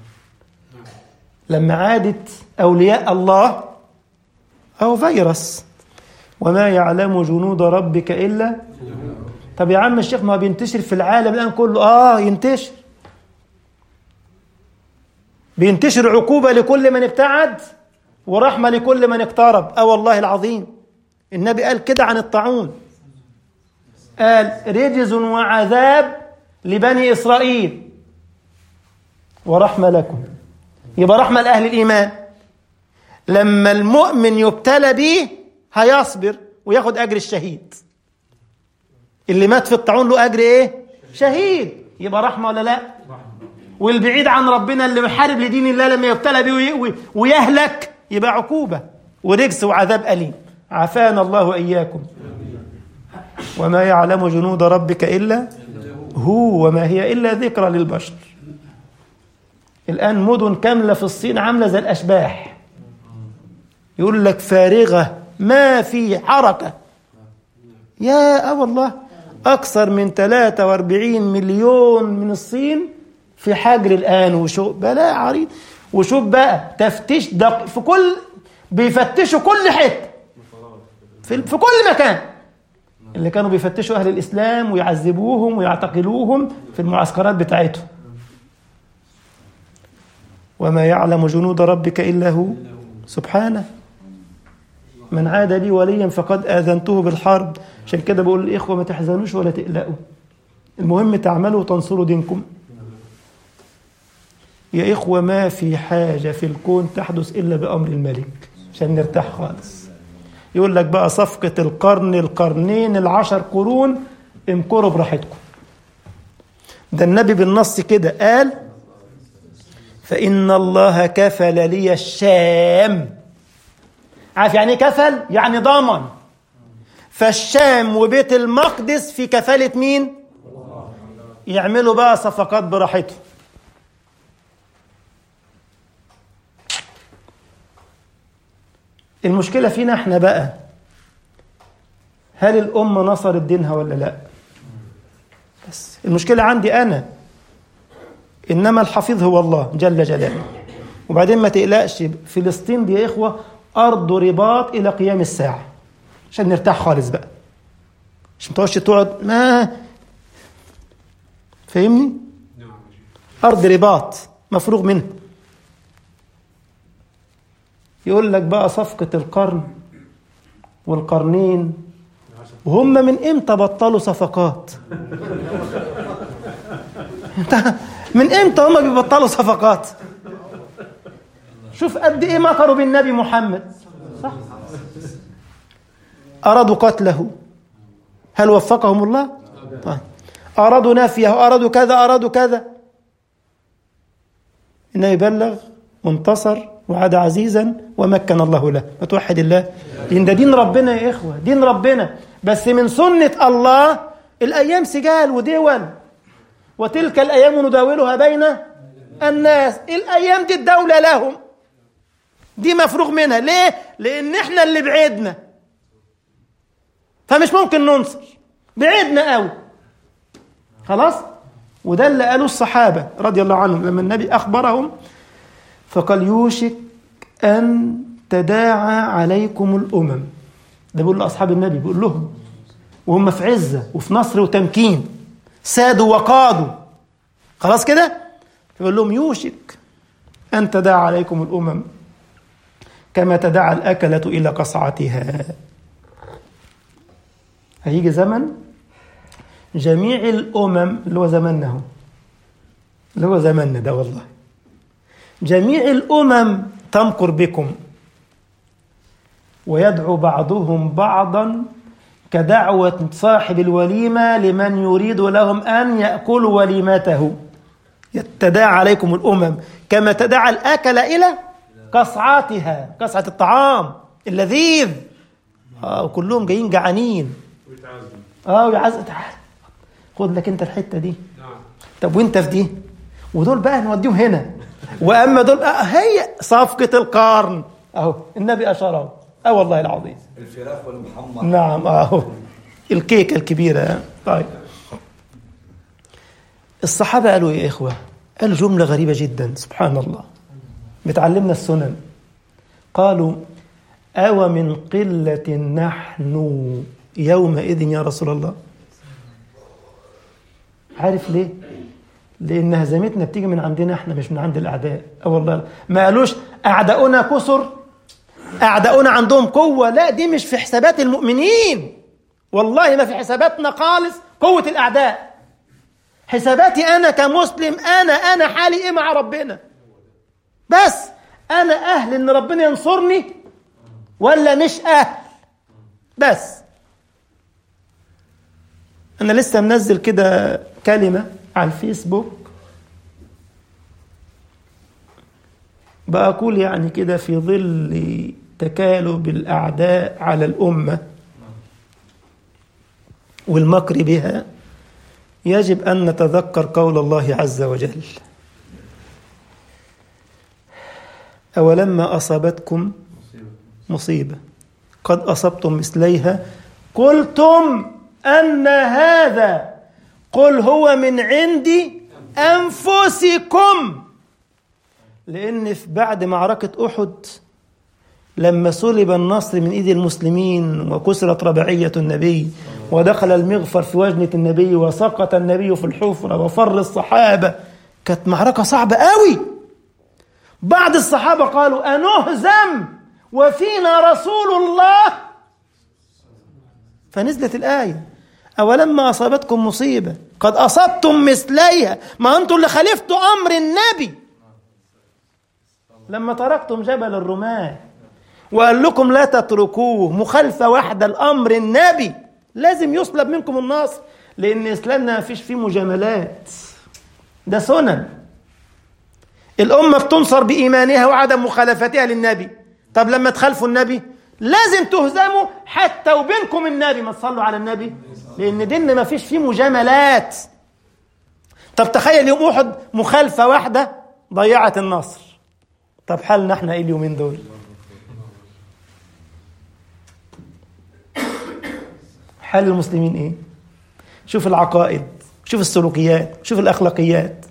لما عادت أولياء الله أو فيروس وما يعلم جنود ربك إلا طب يا عم الشيخ ما بينتشر في العالم الآن كله آه ينتشر بينتشر عقوبة لكل من ابتعد ورحمة لكل من اقترب أه والله العظيم النبي قال كده عن الطاعون قال رجز وعذاب لبني إسرائيل ورحمة لكم يبقى رحمة لأهل الإيمان لما المؤمن يبتلى به هيصبر وياخد أجر الشهيد اللي مات في الطاعون له أجر إيه؟ شهيد يبقى رحمة ولا لا؟ والبعيد عن ربنا اللي محارب لدين الله لما يبتلى به ويهلك يبقى عقوبة ورجس وعذاب أليم عافانا الله وإياكم وما يعلم جنود ربك إلا هو وما هي إلا ذكرى للبشر الآن مدن كاملة في الصين عاملة زي الأشباح يقول لك فارغة ما في حركة يا أه والله أكثر من 43 مليون من الصين في حجر الآن وشو بلاء عريض وشوف بقى تفتيش دق في كل بيفتشوا كل حتة في, في كل مكان اللي كانوا بيفتشوا أهل الإسلام ويعذبوهم ويعتقلوهم في المعسكرات بتاعتهم وما يعلم جنود ربك إلا هو سبحانه من عاد لي وليا فقد آذنته بالحرب عشان كده بقول للإخوة ما تحزنوش ولا تقلقوا المهم تعملوا وتنصروا دينكم يا إخوة ما في حاجة في الكون تحدث إلا بأمر الملك عشان نرتاح خالص يقول لك بقى صفقة القرن القرنين العشر قرون امكروا براحتكم ده النبي بالنص كده قال فإن الله كفل لي الشام عارف يعني كفل يعني ضمن فالشام وبيت المقدس في كفالة مين يعملوا بقى صفقات براحتهم المشكلة فينا احنا بقى هل الأمة نصرت دينها ولا لا بس المشكلة عندي أنا إنما الحفيظ هو الله جل جلاله وبعدين ما تقلقش فلسطين دي يا إخوة أرض رباط إلى قيام الساعة عشان نرتاح خالص بقى مش متوش تقعد ما فاهمني أرض رباط مفروغ منها يقول لك بقى صفقة القرن والقرنين وهم من امتى بطلوا صفقات من امتى هم بيبطلوا صفقات شوف قد ايه مكروا بالنبي محمد صح ارادوا قتله هل وفقهم الله طيب ارادوا نفيه ارادوا كذا ارادوا كذا انه يبلغ وانتصر وعاد عزيزا ومكن الله له وتوحد الله لان ده دين ربنا يا اخوه دين ربنا بس من سنه الله الايام سجال ودول وتلك الايام نداولها بين الناس الايام دي الدوله لهم دي مفروغ منها ليه لان احنا اللي بعدنا فمش ممكن ننصر بعدنا قوي خلاص وده اللي قالوا الصحابه رضي الله عنهم لما النبي اخبرهم فقال يوشك أن تداعى عليكم الأمم ده بيقول لأصحاب النبي بيقول لهم وهم في عزة وفي نصر وتمكين سادوا وقادوا خلاص كده فبيقول لهم يوشك أن تداعى عليكم الأمم كما تدعى الأكلة إلى قصعتها هيجي زمن جميع الأمم اللي هو زماننا هو اللي هو زماننا ده والله جميع الأمم تمكر بكم ويدعو بعضهم بعضا كدعوة صاحب الوليمة لمن يريد لهم أن يأكلوا وليمته تداعى عليكم الأمم كما تداعى الأكل إلى قصعاتها قصعة الطعام اللذيذ آه وكلهم جايين جعانين ويتعزم اه ويعز تعال خد لك انت الحته دي نعم طب وانت في دي ودول بقى نوديهم هنا واما دول بقى هي صفقه القرن اهو النبي اشار اهو اه والله العظيم الفراخ والمحمر نعم اهو الكيكه الكبيره طيب الصحابه قالوا ايه يا اخوه قالوا جمله غريبه جدا سبحان الله بتعلمنا السنن قالوا أو من قلة نحن يومئذ يا رسول الله عارف ليه لأن هزيمتنا بتيجي من عندنا احنا مش من عند الأعداء أه والله ما قالوش أعداؤنا كسر أعداؤنا عندهم قوة لا دي مش في حسابات المؤمنين والله ما في حساباتنا خالص قوة الأعداء حساباتي أنا كمسلم أنا أنا حالي إيه مع ربنا بس أنا أهل إن ربنا ينصرني ولا مش أهل بس أنا لسه منزل كده كلمة على الفيسبوك بقول يعني كده في ظل تكالب الأعداء على الأمة والمكر بها يجب أن نتذكر قول الله عز وجل أولما أصابتكم مصيبة قد أصبتم مثليها قلتم أن هذا قل هو من عندي أنفسكم لأن في بعد معركة أحد لما سلب النصر من ايد المسلمين وكسرت رباعية النبي ودخل المغفر في وجنة النبي وسقط النبي في الحفرة وفر الصحابة كانت معركة صعبة قوي بعض الصحابة قالوا أنهزم وفينا رسول الله فنزلت الآية أولما أصابتكم مصيبة قد أصبتم مثليها ما أنتم اللي خالفتوا أمر النبي لما تركتم جبل الرماة وقال لكم لا تتركوه مخالفة واحدة الأمر النبي لازم يسلب منكم النصر لأن إسلامنا ما فيش فيه مجاملات ده سنن الأمة بتنصر بإيمانها وعدم مخالفتها للنبي طب لما تخالفوا النبي لازم تهزموا حتى وبينكم النبي ما تصلوا على النبي لأن ديننا ما فيش فيه مجاملات طب تخيل يوم أحد مخالفة واحدة ضيعت النصر طب حالنا احنا ايه اليومين دول حال المسلمين ايه شوف العقائد شوف السلوكيات شوف الاخلاقيات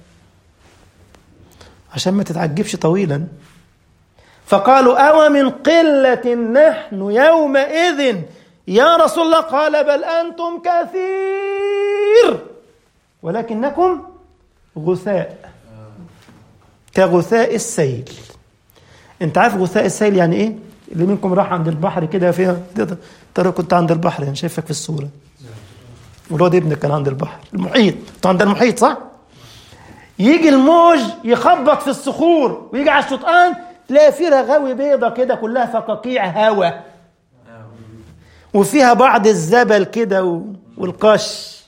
عشان ما تتعجبش طويلا فقالوا أو من قلة نحن يومئذ يا رسول الله قال بل أنتم كثير ولكنكم غثاء كغثاء السيل انت عارف غثاء السيل يعني ايه اللي منكم راح عند البحر كده فيها ترى كنت عند البحر يعني شايفك في الصوره والواد ابنك كان عند البحر المحيط انت عند المحيط صح يجي الموج يخبط في الصخور ويجي على الشطآن تلاقي فيه رغاوي بيضة كده كلها فقاقيع هوا وفيها بعض الزبل كده و- والقش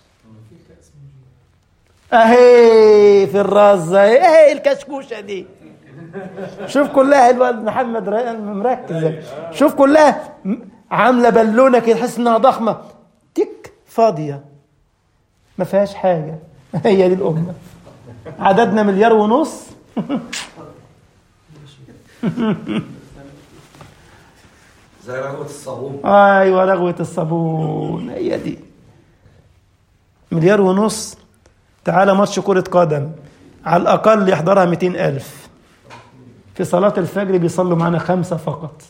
اهي في الرزة اهي الكشكوشة دي شوف كلها الواد محمد ريان مركز شوف كلها م- عاملة بالونة كده تحس انها ضخمة تك فاضية ما فيهاش حاجة هي دي الأمة عددنا مليار ونص زي رغوة الصابون ايوه رغوة الصابون هي دي مليار ونص تعالى ماتش كرة قدم على الأقل يحضرها 200 ألف في صلاة الفجر بيصلوا معانا خمسة فقط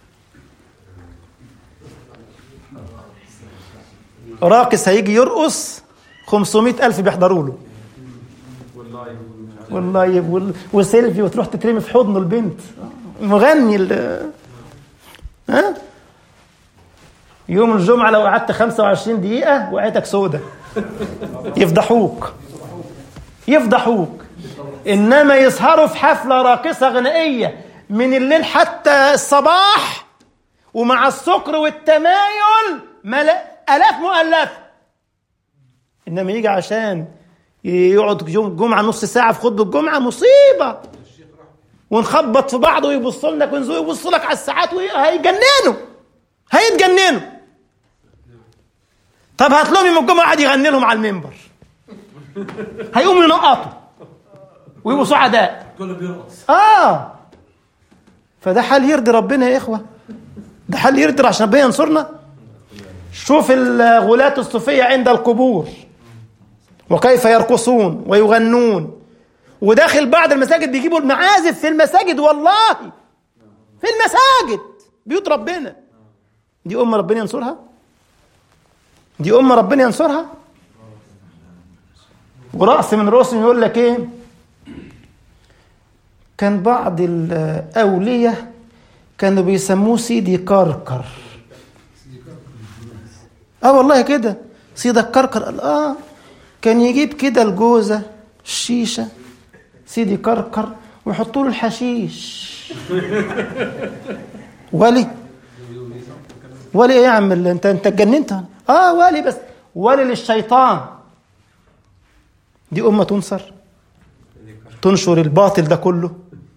راقص هيجي يرقص 500 ألف بيحضروا له والله والله يب- وال- وسيلفي وتروح تترمي في حضن البنت مغني ال- ها يوم الجمعة لو قعدت 25 دقيقة وقعتك سودة يفضحوك يفضحوك إنما يسهروا في حفلة راقصة غنائية من الليل حتى الصباح ومع السكر والتمايل ملا آلاف مؤلفة إنما يجي عشان يقعد يوم جمعة نص ساعة في خطبة الجمعة مصيبة ونخبط في بعض ويبص لك ويبص لك على الساعات هيجننوا هيتجننوا طب هات لهم يوم الجمعة قاعد يغني لهم على المنبر هيقوموا ينقطوا ويبقوا سعداء كله بيرقص اه فده حال يرضي ربنا يا اخوه ده حال يرضي عشان ربنا ينصرنا شوف الغلاة الصوفية عند القبور وكيف يرقصون ويغنون وداخل بعض المساجد بيجيبوا المعازف في المساجد والله في المساجد بيوت ربنا دي أمة ربنا ينصرها دي أمة ربنا ينصرها ورأس من رؤوسهم يقول لك إيه كان بعض الأولية كانوا بيسموه سيدي كركر اه والله كده سيدك كركر قال اه كان يجيب كده الجوزة الشيشة سيدي كركر ويحطوا له الحشيش ولي ولي ايه يا عم اللي انت انت اتجننت اه ولي بس ولي للشيطان دي امه تنصر تنشر الباطل ده كله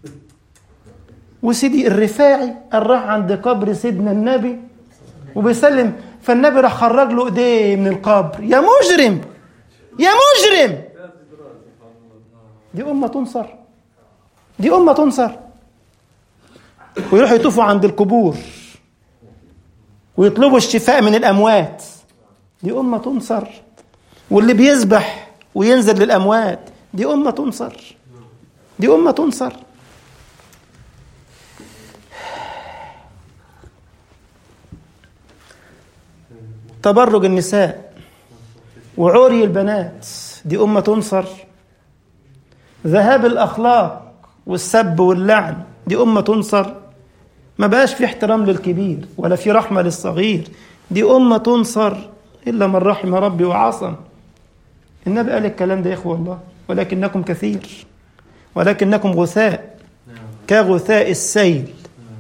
وسيدي الرفاعي قال راح عند قبر سيدنا النبي وبيسلم فالنبي راح خرج له ايديه من القبر يا مجرم يا مجرم دي أمة تنصر دي أمة تنصر ويروحوا يطوفوا عند القبور ويطلبوا الشفاء من الأموات دي أمة تنصر واللي بيذبح وينزل للأموات دي أمة تنصر دي أمة تنصر تبرج النساء وعري البنات دي أمة تنصر ذهاب الأخلاق والسب واللعن دي أمة تنصر ما بقاش في احترام للكبير ولا في رحمة للصغير دي أمة تنصر إلا من رحم ربي وعصم النبي قال الكلام ده يا إخوة الله ولكنكم كثير ولكنكم غثاء كغثاء السيل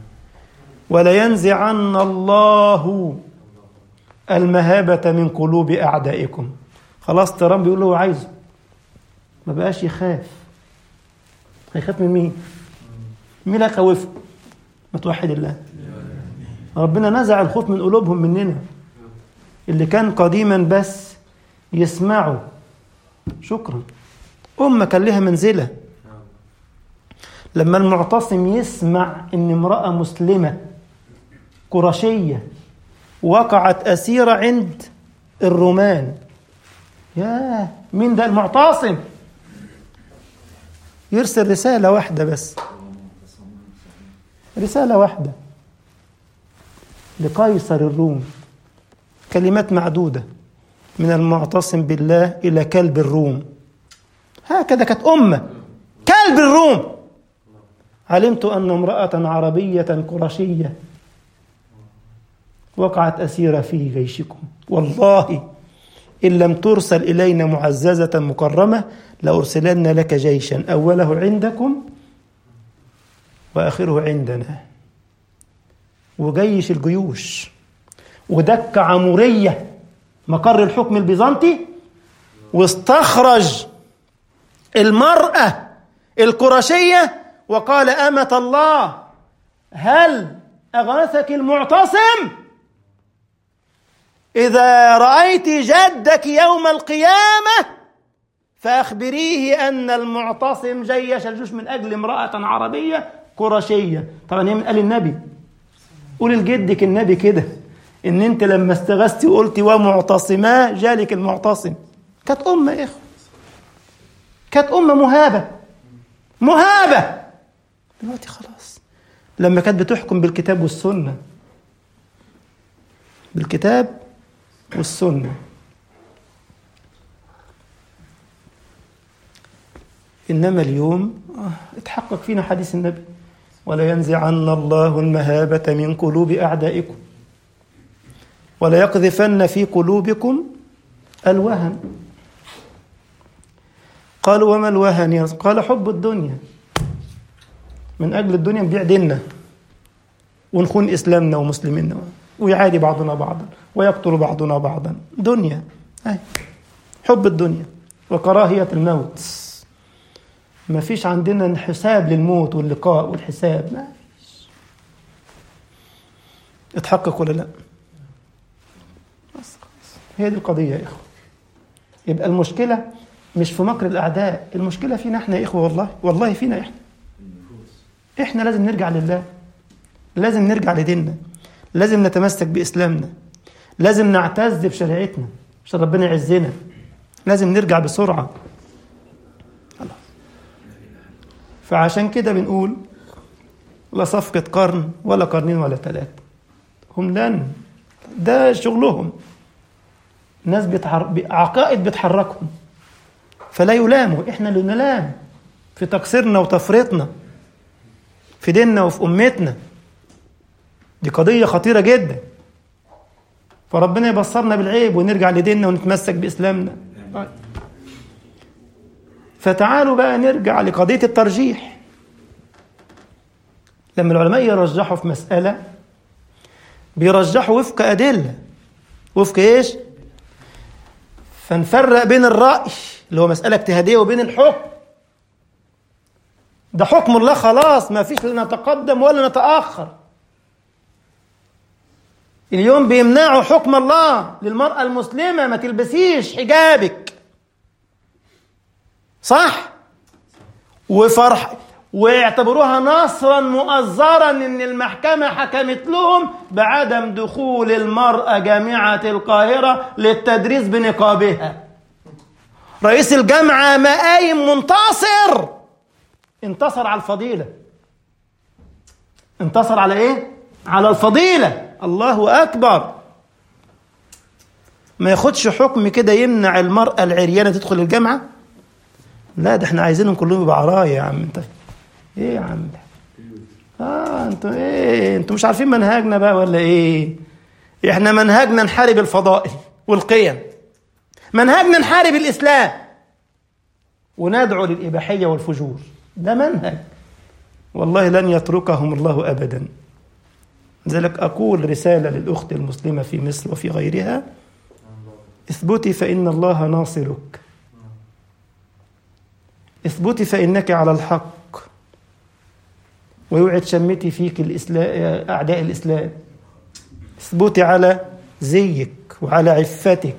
ولينزعن الله المهابة من قلوب أعدائكم خلاص ترامب بيقول له هو عايزه ما بقاش يخاف هيخاف من مين؟ مين اللي هيخوفه؟ ما توحد الله ربنا نزع الخوف من قلوبهم مننا اللي كان قديما بس يسمعوا شكرا أمة كان لها منزلة لما المعتصم يسمع إن امرأة مسلمة قرشية وقعت أسيرة عند الرومان يا مين ده المعتصم يرسل رسالة واحدة بس رسالة واحدة لقيصر الروم كلمات معدودة من المعتصم بالله إلى كلب الروم هكذا كانت أمة كلب الروم علمت أن امرأة عربية قرشية وقعت أسيرة في جيشكم والله إن لم ترسل إلينا معززة مكرمة لأرسلن لك جيشا أوله عندكم وآخره عندنا وجيش الجيوش ودك عمورية مقر الحكم البيزنطي واستخرج المرأة القرشية وقال أمة الله هل أغاثك المعتصم إذا رأيت جدك يوم القيامة فأخبريه أن المعتصم جيش الجيوش من أجل امرأة عربية قرشية طبعا هي من قال النبي قول لجدك النبي كده ان انت لما استغثتي وقلتي ومعتصما جالك المعتصم كانت امه يا اخو كانت امه مهابه مهابه دلوقتي خلاص لما كانت بتحكم بالكتاب والسنه بالكتاب والسنه انما اليوم اتحقق فينا حديث النبي ولينزعن الله المهابة من قلوب أعدائكم وليقذفن في قلوبكم الوهن قالوا وما الوهن يا رسول قال حب الدنيا من أجل الدنيا نبيع ديننا ونخون إسلامنا ومسلمينا ويعادي بعضنا بعضا ويقتل بعضنا بعضا دنيا أي. حب الدنيا وكراهية الموت ما فيش عندنا حساب للموت واللقاء والحساب ما فيش اتحقق ولا لا بس خلاص هي دي القضية يا إخوة يبقى المشكلة مش في مكر الأعداء المشكلة فينا إحنا يا إخوة والله والله فينا إحنا إحنا لازم نرجع لله لازم نرجع لديننا لازم نتمسك بإسلامنا لازم نعتز بشريعتنا عشان ربنا يعزنا لازم نرجع بسرعة الله. فعشان كده بنقول لا صفقة قرن ولا قرنين ولا ثلاثة هم لن ده شغلهم ناس بتحر... عقائد بتحركهم فلا يلاموا احنا اللي نلام في تقصيرنا وتفريطنا في ديننا وفي امتنا دي قضية خطيرة جدا فربنا يبصرنا بالعيب ونرجع لديننا ونتمسك بإسلامنا فتعالوا بقى نرجع لقضية الترجيح لما العلماء يرجحوا في مسألة بيرجحوا وفق أدلة وفق إيش؟ فنفرق بين الرأي اللي هو مسألة اجتهادية وبين الحكم ده حكم الله خلاص ما فيش لا نتقدم ولا نتأخر اليوم بيمنعوا حكم الله للمرأة المسلمة ما تلبسيش حجابك صح وفرح ويعتبروها نصرا مؤزرا ان المحكمة حكمت لهم بعدم دخول المرأة جامعة القاهرة للتدريس بنقابها رئيس الجامعة مقايم منتصر انتصر على الفضيلة انتصر على ايه؟ على الفضيلة الله أكبر ما ياخدش حكم كده يمنع المرأة العريانة تدخل الجامعة لا ده احنا عايزينهم كلهم يبقى عرايا يا عم انت ايه يا عم اه انتوا ايه انتوا مش عارفين منهجنا بقى ولا ايه احنا منهجنا نحارب الفضائل والقيم منهجنا نحارب الاسلام وندعو للاباحيه والفجور ده منهج والله لن يتركهم الله ابدا لذلك اقول رساله للاخت المسلمه في مصر وفي غيرها اثبتي فان الله ناصرك اثبتي فانك على الحق ويوعد شمتي فيك الإسلام أعداء الإسلام اثبتي على زيك وعلى عفتك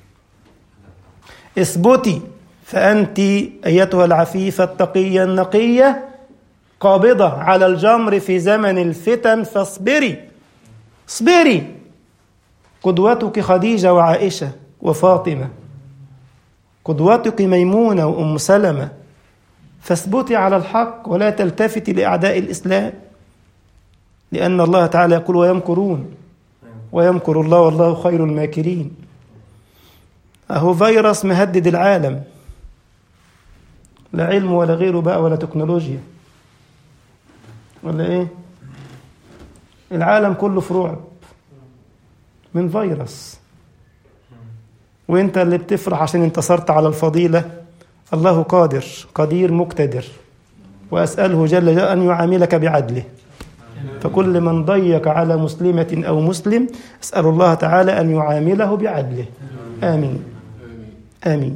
اثبتي فأنت أيتها العفيفة التقية النقية قابضة على الجمر في زمن الفتن فاصبري اصبري قدوتك خديجة وعائشة وفاطمة قدوتك ميمونة وأم سلمة فاثبتي على الحق ولا تلتفتي لأعداء الإسلام لأن الله تعالى يقول ويمكرون ويمكر الله والله خير الماكرين أهو فيروس مهدد العالم لا علم ولا غيره بقى ولا تكنولوجيا ولا إيه العالم كله في رعب من فيروس وانت اللي بتفرح عشان انتصرت على الفضيله الله قادر قدير مقتدر وأسأله جل جلاله أن يعاملك بعدله فكل من ضيق على مسلمة أو مسلم أسأل الله تعالى أن يعامله بعدله آمين آمين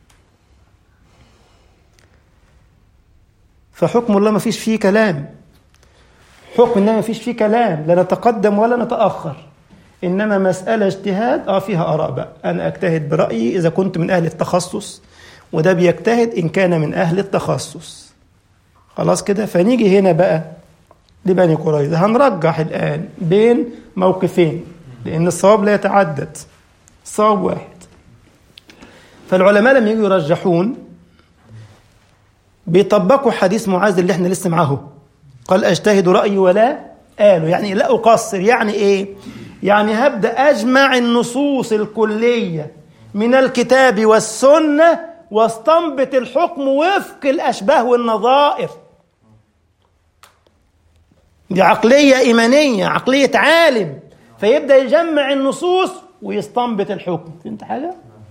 فحكم الله ما فيش فيه كلام حكم الله ما فيش فيه كلام لا نتقدم ولا نتأخر إنما مسألة اجتهاد آه فيها آراء بقى أنا أجتهد برأيي إذا كنت من أهل التخصص وده بيجتهد إن كان من أهل التخصص خلاص كده فنيجي هنا بقى لبني قريظة هنرجح الآن بين موقفين لأن الصواب لا يتعدد الصواب واحد فالعلماء لما يجوا يرجحون بيطبقوا حديث معاذ اللي احنا لسه معاه قال اجتهد رأيي ولا قالوا يعني لا أقصر يعني إيه يعني هبدأ أجمع النصوص الكلية من الكتاب والسنة واستنبط الحكم وفق الأشباه والنظائر دي عقلية إيمانية عقلية عالم فيبدأ يجمع النصوص ويستنبط الحكم فهمت حاجة؟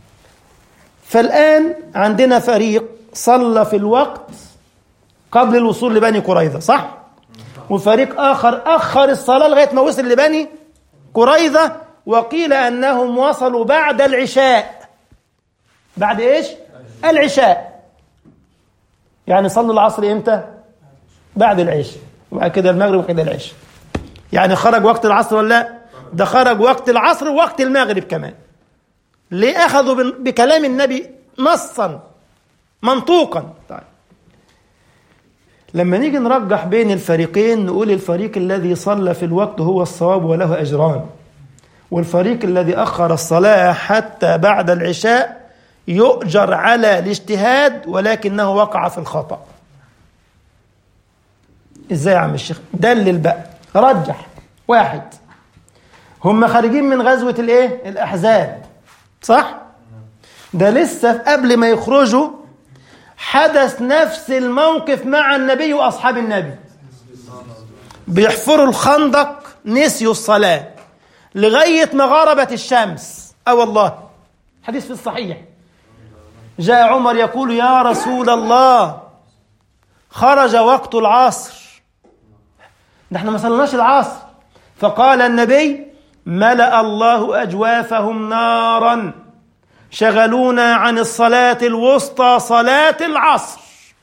فالآن عندنا فريق صلى في الوقت قبل الوصول لبني قريظة صح؟ وفريق آخر أخر الصلاة لغاية ما وصل لبني قريظة وقيل أنهم وصلوا بعد العشاء بعد إيش؟ العشاء يعني صلوا العصر إمتى؟ بعد العشاء وبعد كده المغرب وكده العشاء يعني خرج وقت العصر ولا لا؟ ده خرج وقت العصر ووقت المغرب كمان ليه أخذوا بكلام النبي نصا منطوقا طيب لما نيجي نرجح بين الفريقين نقول الفريق الذي صلى في الوقت هو الصواب وله أجران والفريق الذي أخر الصلاة حتى بعد العشاء يؤجر على الاجتهاد ولكنه وقع في الخطأ ازاي يا عم الشيخ دلل بقى رجح واحد هم خارجين من غزوة الايه الأحزاب صح ده لسه قبل ما يخرجوا حدث نفس الموقف مع النبي واصحاب النبي بيحفروا الخندق نسيوا الصلاه لغايه ما غربت الشمس اه والله حديث في الصحيح جاء عمر يقول يا رسول الله خرج وقت العصر ده احنا ما صلناش العصر فقال النبي ملأ الله أجوافهم نارا شغلونا عن الصلاة الوسطى صلاة العصر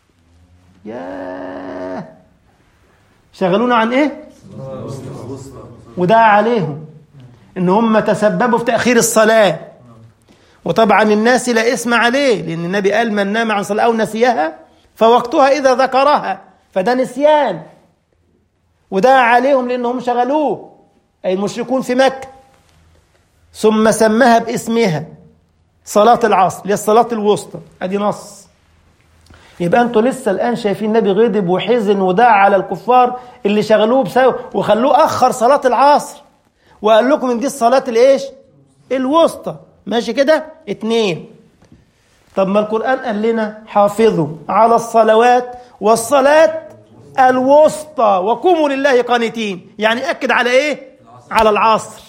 ياه شغلونا عن ايه ودعا عليهم ان هم تسببوا في تأخير الصلاة وطبعا الناس لا اسم عليه لان النبي قال من نام عن صلاة او نسيها فوقتها اذا ذكرها فده نسيان ودعا عليهم لانهم شغلوه اي المشركون في مكة ثم سماها باسمها صلاة العصر اللي هي الصلاة الوسطى ادي نص يبقى انتوا لسه الان شايفين النبي غضب وحزن ودعا على الكفار اللي شغلوه بسبب وخلوه اخر صلاة العصر وقال لكم ان دي الصلاة الايش؟ الوسطى ماشي كده؟ اتنين طب ما القرآن قال لنا حافظوا على الصلوات والصلاة الوسطى وقوموا لله قانتين يعني أكد على إيه؟ على العصر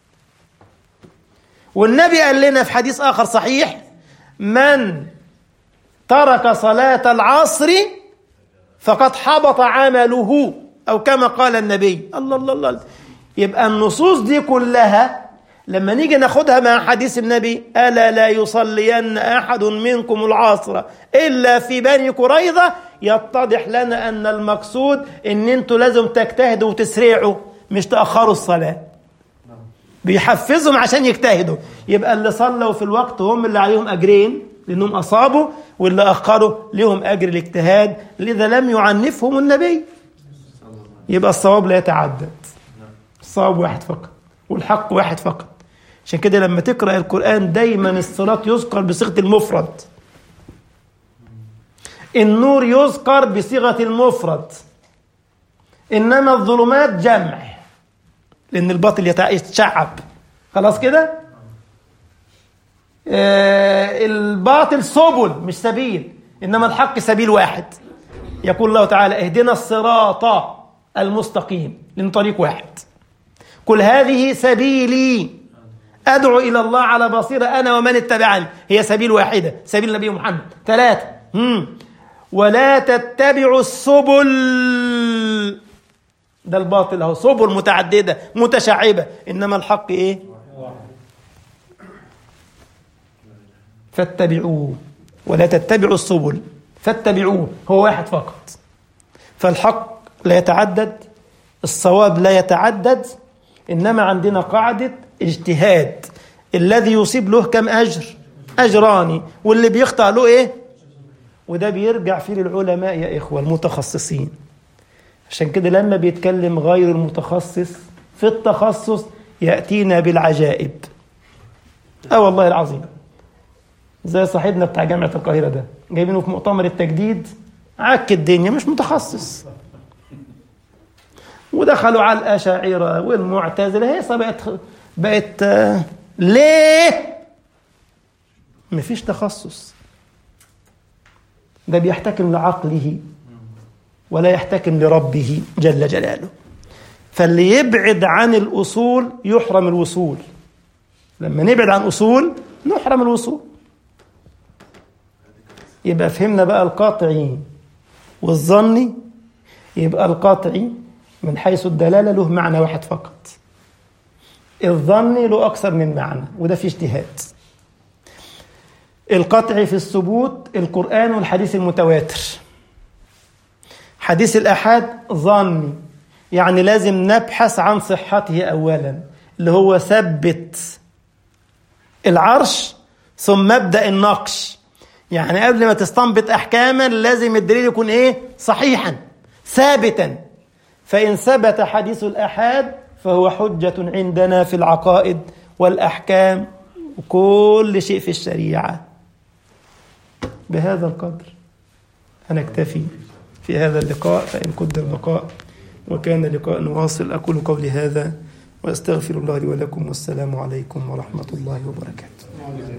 والنبي قال لنا في حديث آخر صحيح من ترك صلاة العصر فقد حبط عمله أو كما قال النبي الله الله الله يبقى النصوص دي كلها لما نيجي ناخدها مع حديث النبي ألا لا يصلين أحد منكم العصر إلا في بني قريظة يتضح لنا أن المقصود أن أنتوا لازم تجتهدوا وتسرعوا مش تأخروا الصلاة بيحفزهم عشان يجتهدوا يبقى اللي صلوا في الوقت هم اللي عليهم أجرين لأنهم أصابوا واللي أخروا لهم أجر الاجتهاد لذا لم يعنفهم النبي يبقى الصواب لا يتعدد الصواب واحد فقط والحق واحد فقط عشان كده لما تقرأ القرآن دايما الصلاة يذكر بصيغة المفرد النور يذكر بصيغة المفرد إنما الظلمات جمع لأن الباطل يتشعب خلاص كده آه الباطل سبل مش سبيل إنما الحق سبيل واحد يقول الله تعالى اهدنا الصراط المستقيم لأن طريق واحد قل هذه سبيلي أدعو إلى الله على بصيرة أنا ومن اتبعني هي سبيل واحدة سبيل النبي محمد ثلاثة مم. ولا تتبعوا السبل ده الباطل اهو سبل متعددة متشعبة إنما الحق إيه فاتبعوه ولا تتبعوا السبل فاتبعوه هو واحد فقط فالحق لا يتعدد الصواب لا يتعدد إنما عندنا قاعدة اجتهاد الذي يصيب له كم أجر أجران واللي بيخطأ له إيه وده بيرجع فيه للعلماء يا إخوة المتخصصين عشان كده لما بيتكلم غير المتخصص في التخصص يأتينا بالعجائب اه والله العظيم زي صاحبنا بتاع جامعة القاهرة ده جايبينه في مؤتمر التجديد عك الدنيا مش متخصص ودخلوا على الأشاعرة والمعتزلة هي بقت بقت آه ليه؟ مفيش تخصص ده بيحتكم لعقله ولا يحتكم لربه جل جلاله فاللي يبعد عن الأصول يحرم الوصول لما نبعد عن أصول نحرم الوصول يبقى فهمنا بقى القاطعي والظني يبقى القاطعي من حيث الدلالة له معنى واحد فقط الظني له أكثر من معنى وده في اجتهاد القطع في الثبوت القرآن والحديث المتواتر حديث الأحاد ظني يعني لازم نبحث عن صحته أولا اللي هو ثبت العرش ثم ابدأ النقش يعني قبل ما تستنبط أحكاما لازم الدليل يكون إيه صحيحا ثابتا فإن ثبت حديث الأحاد فهو حجة عندنا في العقائد والأحكام وكل شيء في الشريعة بهذا القدر هنكتفي في هذا اللقاء فإن قدر بقاء وكان لقاء واصل أقول قولي هذا وأستغفر الله لي ولكم والسلام عليكم ورحمة الله وبركاته